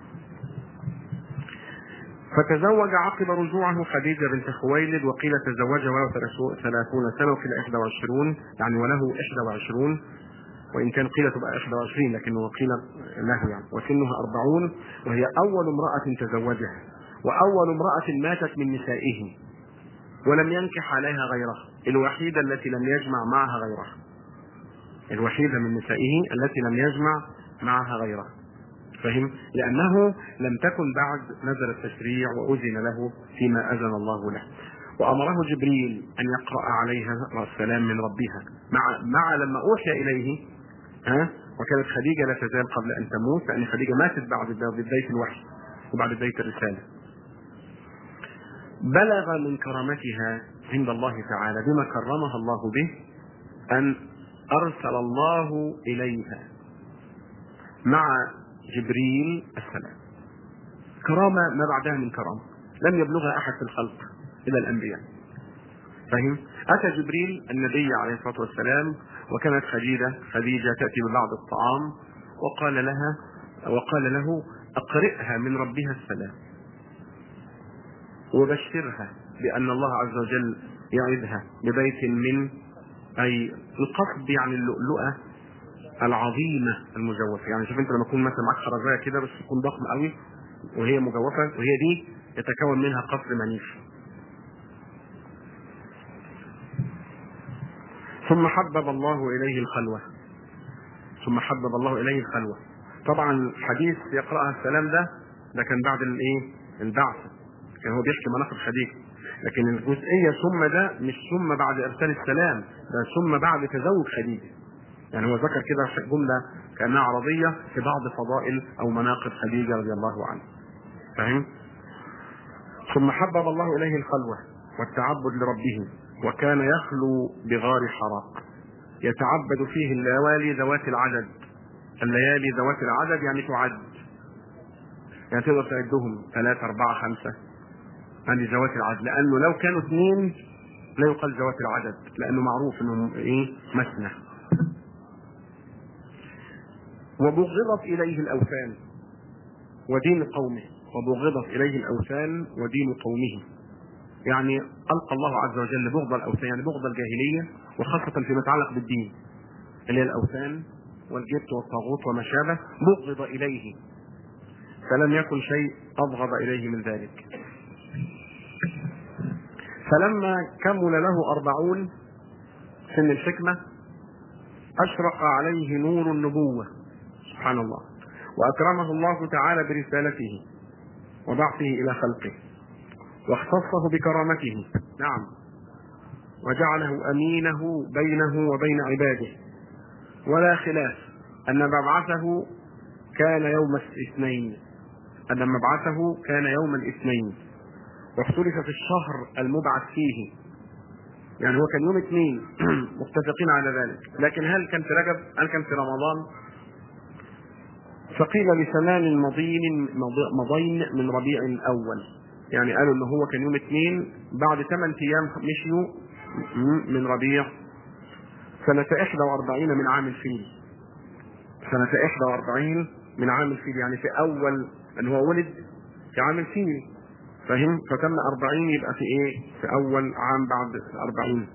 [SPEAKER 1] فتزوج عقب رجوعه خديجة بنت خويلد وقيل تزوجها وله ثلاثون سنة وقيل إحدى وعشرون يعني وله إحدى وعشرون وإن كان قيل تبقى إحدى وعشرين لكنه قيل له يعني وسنها أربعون وهي أول امرأة تزوجها وأول امرأة ماتت من نسائه ولم ينكح عليها غيرها الوحيدة التي لم يجمع معها غيرها الوحيدة من نسائه التي لم يجمع معها غيرها فهم لأنه لم تكن بعد نزل التشريع وأذن له فيما أذن الله له وأمره جبريل أن يقرأ عليها السلام من ربها مع مع لما أوحي إليه ها وكانت خديجة لا تزال قبل أن تموت لأن خديجة ماتت بعد بداية الوحي وبعد بداية الرسالة بلغ من كرامتها عند الله تعالى بما كرمها الله به أن أرسل الله إليها مع جبريل السلام كرامة ما بعدها من كرامة لم يبلغها أحد في الخلق إلا الأنبياء فهم؟ أتى جبريل النبي عليه الصلاة والسلام وكانت خديجة خديجة تأتي ببعض الطعام وقال لها وقال له أقرئها من ربها السلام وبشرها بأن الله عز وجل
[SPEAKER 2] يعدها ببيت من أي القصد يعني اللؤلؤة العظيمة المجوفة يعني شوف انت لما تكون مثلا معاك خرزاية كده بس تكون ضخمة قوي وهي مجوفة وهي دي يتكون منها قصر منيف ثم حبب الله إليه الخلوة ثم حبب الله إليه الخلوة طبعا الحديث يقرأها السلام ده ده كان بعد الايه البعث كان هو بيحكي مناقب خديجة لكن الجزئية ثم ده مش ثم بعد إرسال السلام ده ثم بعد تزوج خديجة يعني هو ذكر كده جملة كأنها عرضية في بعض فضائل أو مناقب خديجة رضي الله عنها فاهم؟ ثم حبب الله إليه الخلوة والتعبد لربه وكان يخلو بغار حراء يتعبد فيه الليالي ذوات العدد الليالي ذوات العدد يعني تعد يعني تقدر تعدهم ثلاثة أربعة خمسة يعني ذوات العدد لأنه لو كانوا اثنين لا يقال ذوات العدد لأنه معروف أنهم إيه مثنى وبغضت إليه الأوثان ودين قومه وبغضت إليه الأوثان ودين قومه يعني ألقى الله عز وجل بغض الأوثان يعني بغض الجاهلية وخاصة فيما يتعلق بالدين اللي هي الأوثان والجبت والطاغوت وما شابه بغض إليه فلم يكن شيء أبغض إليه من ذلك فلما كمل له أربعون سن الحكمة أشرق عليه نور النبوة سبحان الله وأكرمه الله تعالى برسالته وبعثه إلى خلقه واختصه بكرامته نعم وجعله أمينه بينه وبين عباده ولا خلاف أن مبعثه كان يوم الاثنين أن مبعثه كان يوم الاثنين واختلف في الشهر المبعث فيه يعني هو كان يوم اثنين متفقين على ذلك لكن هل كان في رجب هل كان في رمضان فقيل لثمان مضين مضين من ربيع الاول يعني قالوا ان هو كان يوم اثنين بعد ثمان ايام مشيوا من ربيع سنة 41 من عام الفيل سنة 41 من عام الفيل يعني في أول أن هو ولد في عام الفيل فهم فتم 40 يبقى في إيه في أول عام بعد 40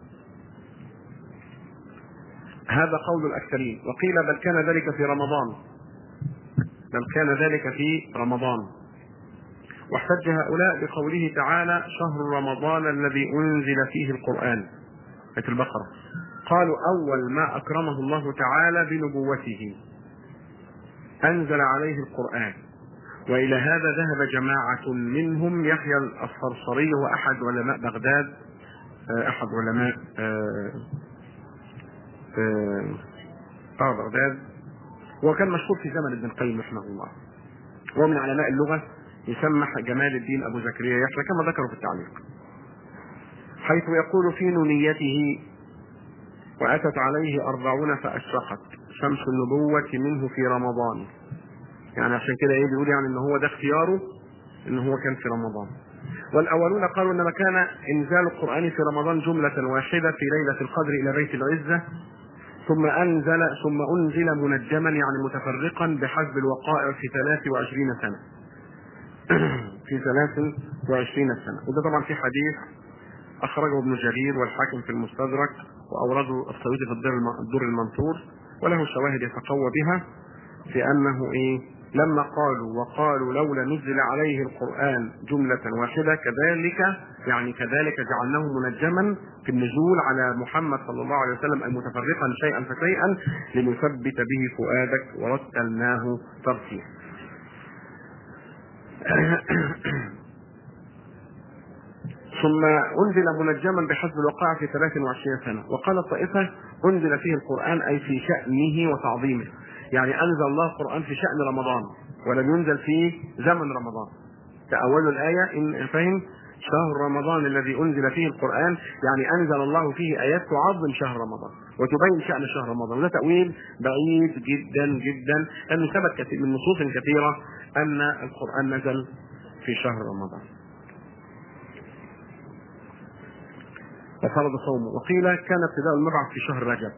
[SPEAKER 2] هذا قول الأكثرين وقيل بل كان ذلك في رمضان بل كان ذلك في رمضان واحتج هؤلاء بقوله تعالى شهر رمضان الذي أنزل فيه القرآن آية البقرة قالوا أول ما أكرمه الله تعالى بنبوته أنزل عليه القرآن وإلى هذا ذهب جماعة منهم يحيى الصرصري هو أحد علماء بغداد أحد علماء آه, آه, آه بغداد وكان مشهور في زمن ابن القيم رحمه الله ومن علماء اللغة يسمح جمال الدين أبو زكريا يحيى كما ذكروا في التعليق حيث يقول في نونيته وأتت عليه أربعون فأشرقت شمس النبوة منه في رمضان يعني عشان كده ايه بيقول يعني ان هو ده اختياره ان هو كان في رمضان والاولون قالوا انما كان انزال القران في رمضان جمله واحده في ليله القدر الى بيت العزه ثم انزل ثم انزل منجما يعني متفرقا بحسب الوقائع في 23 سنه في 23 سنه وده طبعا في حديث اخرجه ابن جرير والحاكم في المستدرك واورده السيوطي في الدر المنثور وله شواهد يتقوى بها في انه ايه لما قالوا وقالوا لولا نزل عليه القرآن جملة واحدة كذلك يعني كذلك جعلناه منجما في النزول على محمد صلى الله عليه وسلم أي متفرقا شيئا فشيئا لنثبت به فؤادك ورتلناه ترتيلا. ثم أنزل منجما بحسب الوقائع في 23 سنة وقال الطائفة أنزل فيه القرآن أي في شأنه وتعظيمه يعني انزل الله القران في شان رمضان ولم ينزل في زمن رمضان تأولوا الآية إن فهم شهر رمضان الذي أنزل فيه القرآن يعني أنزل الله فيه آيات تعظم شهر رمضان وتبين شأن شهر رمضان وده تأويل بعيد جدا جدا لأنه ثبت كثير من نصوص كثيرة أن القرآن نزل في شهر رمضان وفرض صومه وقيل كان ابتداء المبعث في شهر رجب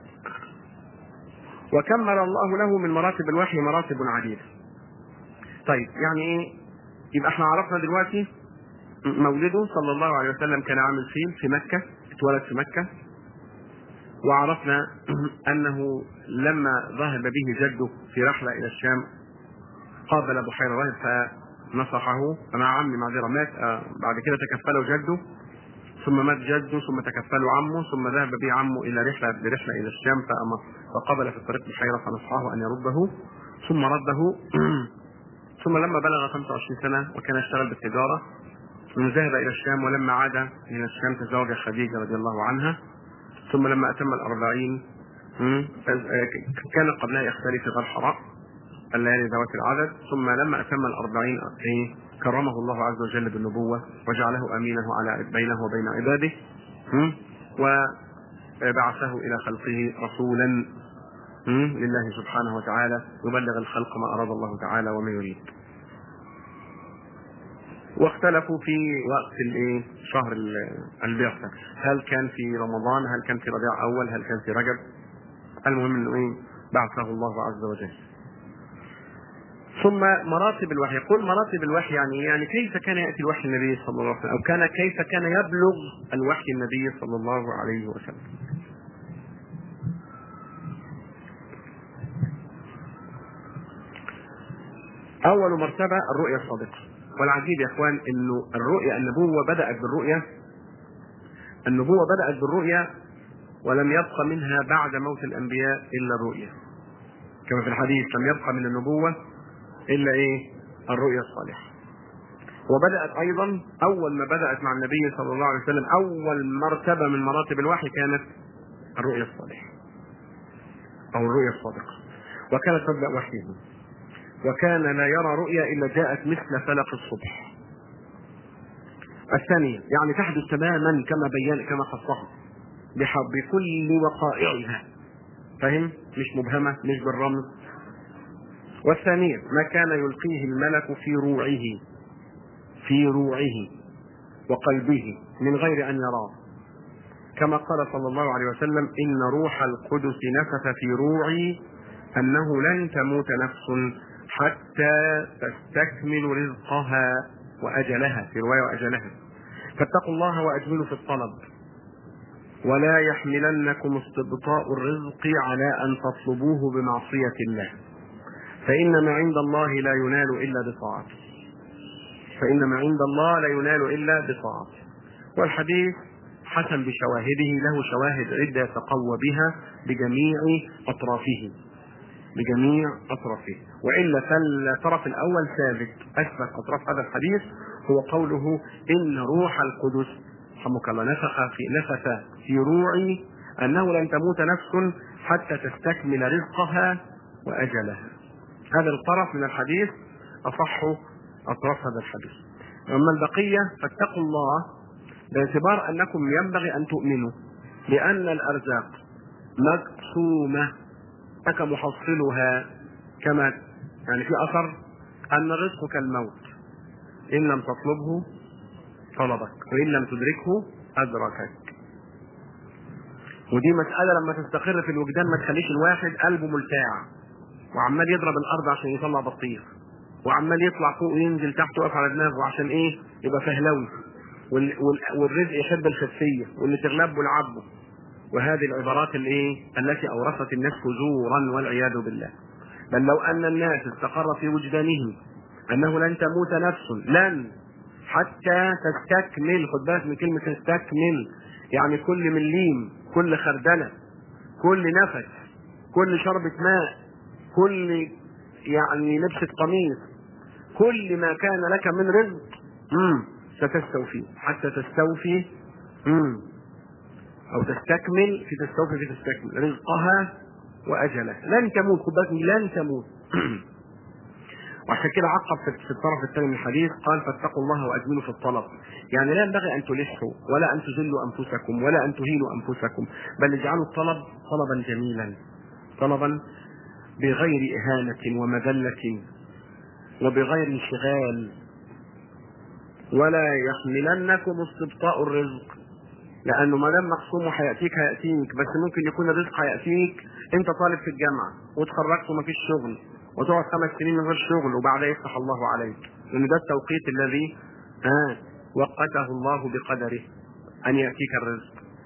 [SPEAKER 2] وكمل الله له من مراتب الوحي مراتب عديدة طيب يعني ايه يبقى احنا عرفنا دلوقتي مولده صلى الله عليه وسلم كان عام الفيل في مكة اتولد في مكة وعرفنا أنه لما ذهب به جده في رحلة إلى الشام قابل بحير راهب فنصحه مع عمي معذرة مات آه، بعد كده تكفله جده ثم مات جده ثم تكفله عمه ثم ذهب به عمه إلى رحلة برحلة إلى الشام فأما- فقابل في الطريق بحيرة فنصحه أن يرده ثم رده ثم لما بلغ 25 سنة وكان يشتغل بالتجارة ثم ذهب إلى الشام ولما عاد من الشام تزوج خديجة رضي الله عنها ثم لما أتم الأربعين مم، كان قبلها يختلف في غار حراء الليالي ذوات العدد ثم لما أتم الأربعين إيه، كرمه الله عز وجل بالنبوة وجعله أمينه على بينه وبين عباده مم، وبعثه إلى خلقه رسولا مم، لله سبحانه وتعالى يبلغ الخلق ما أراد الله تعالى وما يريد واختلفوا في وقت الايه شهر ال- البعثة هل كان في رمضان هل كان في ربيع اول هل كان في رجب المهم انه ايه بعثه الله عز وجل ثم مراتب الوحي يقول مراتب الوحي يعني إيه؟ يعني كيف كان ياتي الوحي النبي صلى الله عليه وسلم او كان كيف كان يبلغ الوحي النبي صلى الله عليه وسلم اول مرتبه الرؤيا الصادقه والعجيب يا اخوان انه الرؤيا النبوه بدات بالرؤيا النبوه بدات بالرؤيا ولم يبق منها بعد موت الانبياء الا الرؤيا كما في الحديث لم يبق من النبوه الا ايه الرؤيا الصالحه وبدات ايضا اول ما بدات مع النبي صلى الله عليه وسلم اول مرتبه من مراتب الوحي كانت الرؤيا الصالحه او الرؤيا الصادقه وكانت تبدا وحيه وكان لا يرى رؤيا الا جاءت مثل فلق الصبح الثانية يعني تحدث تماما كما بين كما خصها بح- بكل وقائعها فهم مش مبهمة مش بالرمز والثانية ما كان يلقيه الملك في روعه في روعه وقلبه من غير أن يراه كما قال صلى الله عليه وسلم إن روح القدس نفث في روعي أنه لن تموت نفس حتى تستكمل رزقها وأجلها في رواية وأجلها فاتقوا الله وأجملوا في الطلب ولا يحملنكم استبطاء الرزق على أن تطلبوه بمعصية الله فإن ما عند الله لا ينال إلا بطاعته فإن ما عند الله لا ينال إلا بطاعته والحديث حسن بشواهده له شواهد عدة يتقوى بها بجميع أطرافه بجميع أطرافه وإلا فالطرف الأول ثابت أثبت أطراف هذا الحديث هو قوله إن روح القدس رحمك الله نفخ في نفث في روعي أنه لن تموت نفس حتى تستكمل رزقها وأجلها هذا الطرف من الحديث أصح أطراف هذا الحديث أما البقية فاتقوا الله باعتبار أنكم ينبغي أن تؤمنوا لأن الأرزاق مقسومة لك محصلها كما يعني في أثر أن الرزق كالموت إن لم تطلبه طلبك وإن لم تدركه أدركك ودي مسألة لما تستقر في الوجدان ما تخليش الواحد قلبه ملتاع وعمال يضرب الأرض عشان يطلع بطيخ وعمال يطلع فوق وينزل تحت ويقف على دماغه عشان إيه يبقى فهلوي وال- وال- والرزق يحب الخفية واللي تغلبه العبه وهذه العبارات الايه التي اورثت الناس فجورا والعياذ بالله بل لو ان الناس استقر في وجدانهم انه لن تموت نفس لن حتى تستكمل خد بالك من كلمه تستكمل يعني كل مليم كل خردله كل نفس كل شربة ماء كل يعني لبسة قميص كل ما كان لك من رزق مم. ستستوفي حتى تستوفي مم. او تستكمل في تستوفي في تستكمل رزقها واجلها لن تموت خد بالك من لن تموت وعشان كده عقب في في الطرف الثاني من الحديث قال فاتقوا الله واجملوا في الطلب يعني لا ينبغي ان تلحوا ولا ان تذلوا انفسكم ولا ان تهينوا انفسكم بل اجعلوا الطلب طلبا جميلا طلبا بغير اهانه ومذله وبغير انشغال ولا يحملنكم استبطاء الرزق لانه ما دام مقسوم هياتيك هياتيك بس ممكن يكون الرزق هياتيك انت طالب في الجامعه واتخرجت ومفيش شغل وتقعد خمس سنين من غير شغل وبعدها يفتح الله عليك لان ده التوقيت الذي ها وقته الله بقدره ان ياتيك الرزق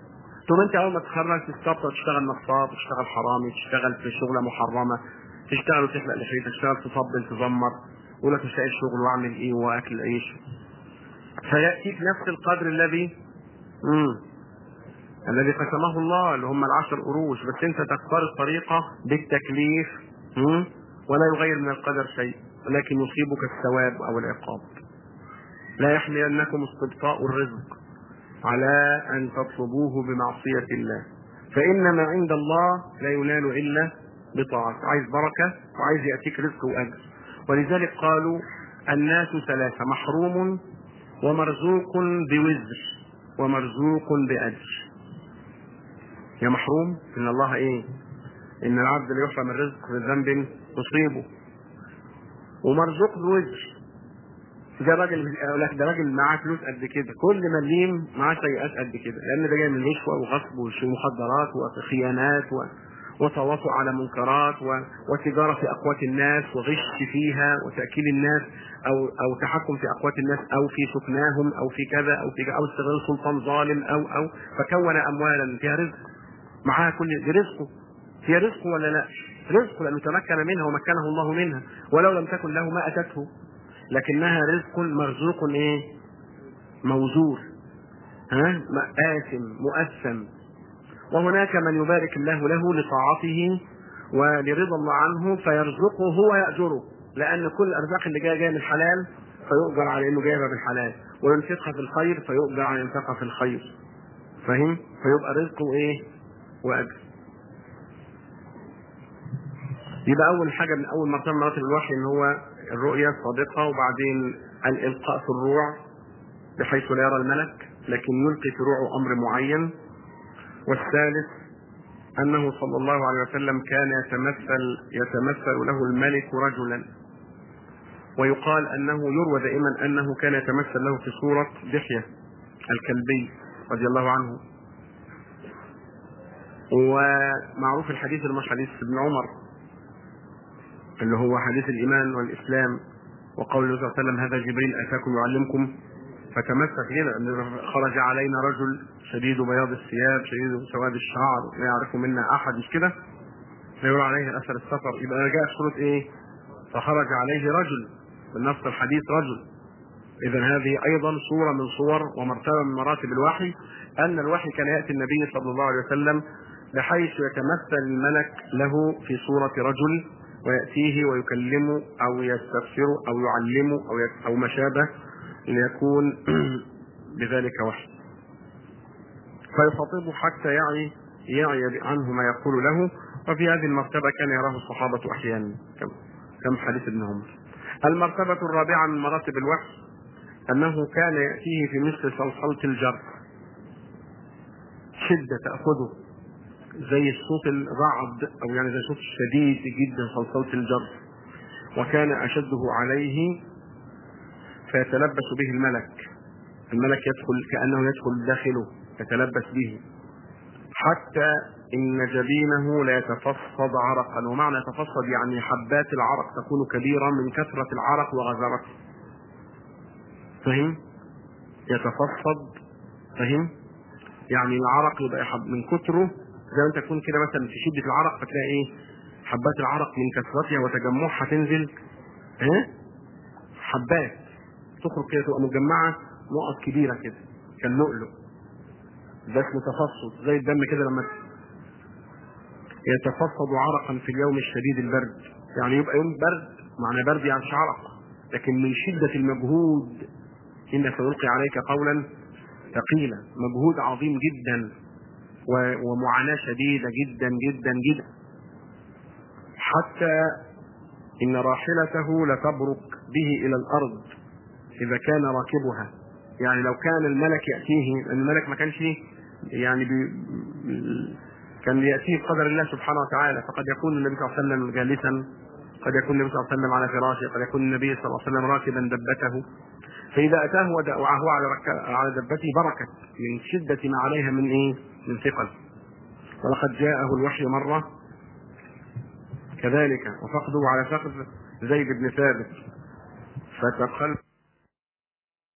[SPEAKER 2] ثم انت اول ما تتخرج تستبطأ تشتغل نصاب تشتغل حرامي تشتغل في شغله محرمه تشتغل وتحلق لحيتك تشتغل تطبل تزمر يقول لك مش لاقي شغل واعمل ايه واكل عيش فياتيك نفس القدر الذي مم. الذي قسمه الله اللي هم العشر قروش بس انت تختار الطريقه بالتكليف مم. ولا يغير من القدر شيء ولكن يصيبك الثواب او العقاب لا يحملنكم استبطاء الرزق على ان تطلبوه بمعصيه الله فان ما عند الله لا ينال الا بطاعته عايز بركه وعايز ياتيك رزق واجر ولذلك قالوا الناس ثلاثه محروم ومرزوق بوزر ومرزوق باجر يا محروم ان الله ايه ان العبد لا يحرم الرزق بذنب يصيبه ومرزوق بوزر ده راجل لك ده راجل معاه فلوس قد كده كل مليم معاه سيئات قد كده لان ده جاي من رشوه وغصب ومخدرات وخيانات و... وتواطؤ على منكرات و... وتجاره في اقوات الناس وغش فيها وتاكيل الناس او او تحكم في اقوات الناس او في سكناهم او في كذا او في او استغلال سلطان ظالم او او فكون اموالا فيها رزق معاها كل دي رزقه هي رزقه ولا لا؟ رزقه لانه تمكن منها ومكنه الله منها ولو لم تكن له ما اتته لكنها رزق مرزوق ايه موزور ها آثم مؤثم وهناك من يبارك الله له لطاعته ولرضا الله عنه فيرزقه ويأجره لأن كل الأرزاق اللي جاية جاية من الحلال فيؤجر على إنه جايبها بالحلال وينفقها في الخير فيؤجر على ينفقها في الخير فاهم؟ فيبقى رزقه إيه؟ وأجر يبقى أول حاجة من أول مرتبة من مراتب الوحي إن هو الرؤية الصادقة وبعدين الإلقاء في الروع بحيث لا يرى الملك لكن يلقي في روعه أمر معين والثالث أنه صلى الله عليه وسلم كان يتمثل يتمثل له الملك رجلا ويقال أنه يروى دائما أنه كان يتمثل له في صورة دحية الكلبي رضي الله عنه ومعروف الحديث المش حديث ابن عمر اللي هو حديث الايمان والاسلام وقول النبي صلى الله عليه وسلم هذا جبريل اتاكم يعلمكم فتمسك هنا ان خرج علينا رجل شديد بياض الثياب شديد سواد الشعر لا يعرف منا احد مش كده لا يرى عليه اثر السفر يبقى جاء صوره ايه فخرج عليه رجل من نفس الحديث رجل اذا هذه ايضا صوره من صور ومرتبه من مراتب الوحي ان الوحي كان ياتي النبي صلى الله عليه وسلم بحيث يتمثل الملك له في صوره رجل ويأتيه ويكلمه أو يستفسره أو يعلمه أو أو ما شابه ليكون بذلك وحي. فيخاطبه حتى يعي يعي عنه ما يقول له وفي هذه المرتبة كان يراه الصحابة أحيانا كم كم حديث ابن عمر. المرتبة الرابعة من مراتب الوحي أنه كان يأتيه في مثل صلصلة الجرح شدة تأخذه زي الصوت الرعد او يعني زي صوت شديد جدا صلصلة الجرس وكان اشده عليه فيتلبس به الملك الملك يدخل كانه يدخل داخله يتلبس به حتى ان جبينه لا يتفصد عرقا ومعنى يتفصد يعني حبات العرق تكون كبيره من كثره العرق وغزرته فهم يتفصد فهم يعني العرق يبقى من كتره زي ما انت تكون كده مثلا في شده العرق فتلاقي ايه حبات العرق من كثرتها وتجمعها تنزل ها حبات تخرج كده تبقى مجمعه نقط كبيره كده كاللؤلؤ ده اسمه تفصد زي الدم كده لما يتفصد عرقا في اليوم الشديد البرد يعني يبقى يوم برد معنى برد يعني مش عرق لكن من شدة المجهود إن سنلقي عليك قولا ثقيلا مجهود عظيم جدا ومعاناة شديدة جدا جدا جدا حتى إن راحلته لتبرك به إلى الأرض إذا كان راكبها يعني لو كان الملك يأتيه الملك ما كانش يعني بي كان يأتيه بقدر الله سبحانه وتعالى فقد يكون النبي صلى الله عليه وسلم جالسا قد يكون النبي صلى الله عليه وسلم على فراشه قد يكون النبي صلى الله عليه وسلم راكبا دبته فإذا أتاه ودعاه على رك... على دبته بركت من شدة ما عليها من إيه؟ من ثقل ولقد جاءه الوحي مرة كذلك وفقده على فقد زيد بن ثابت فتقل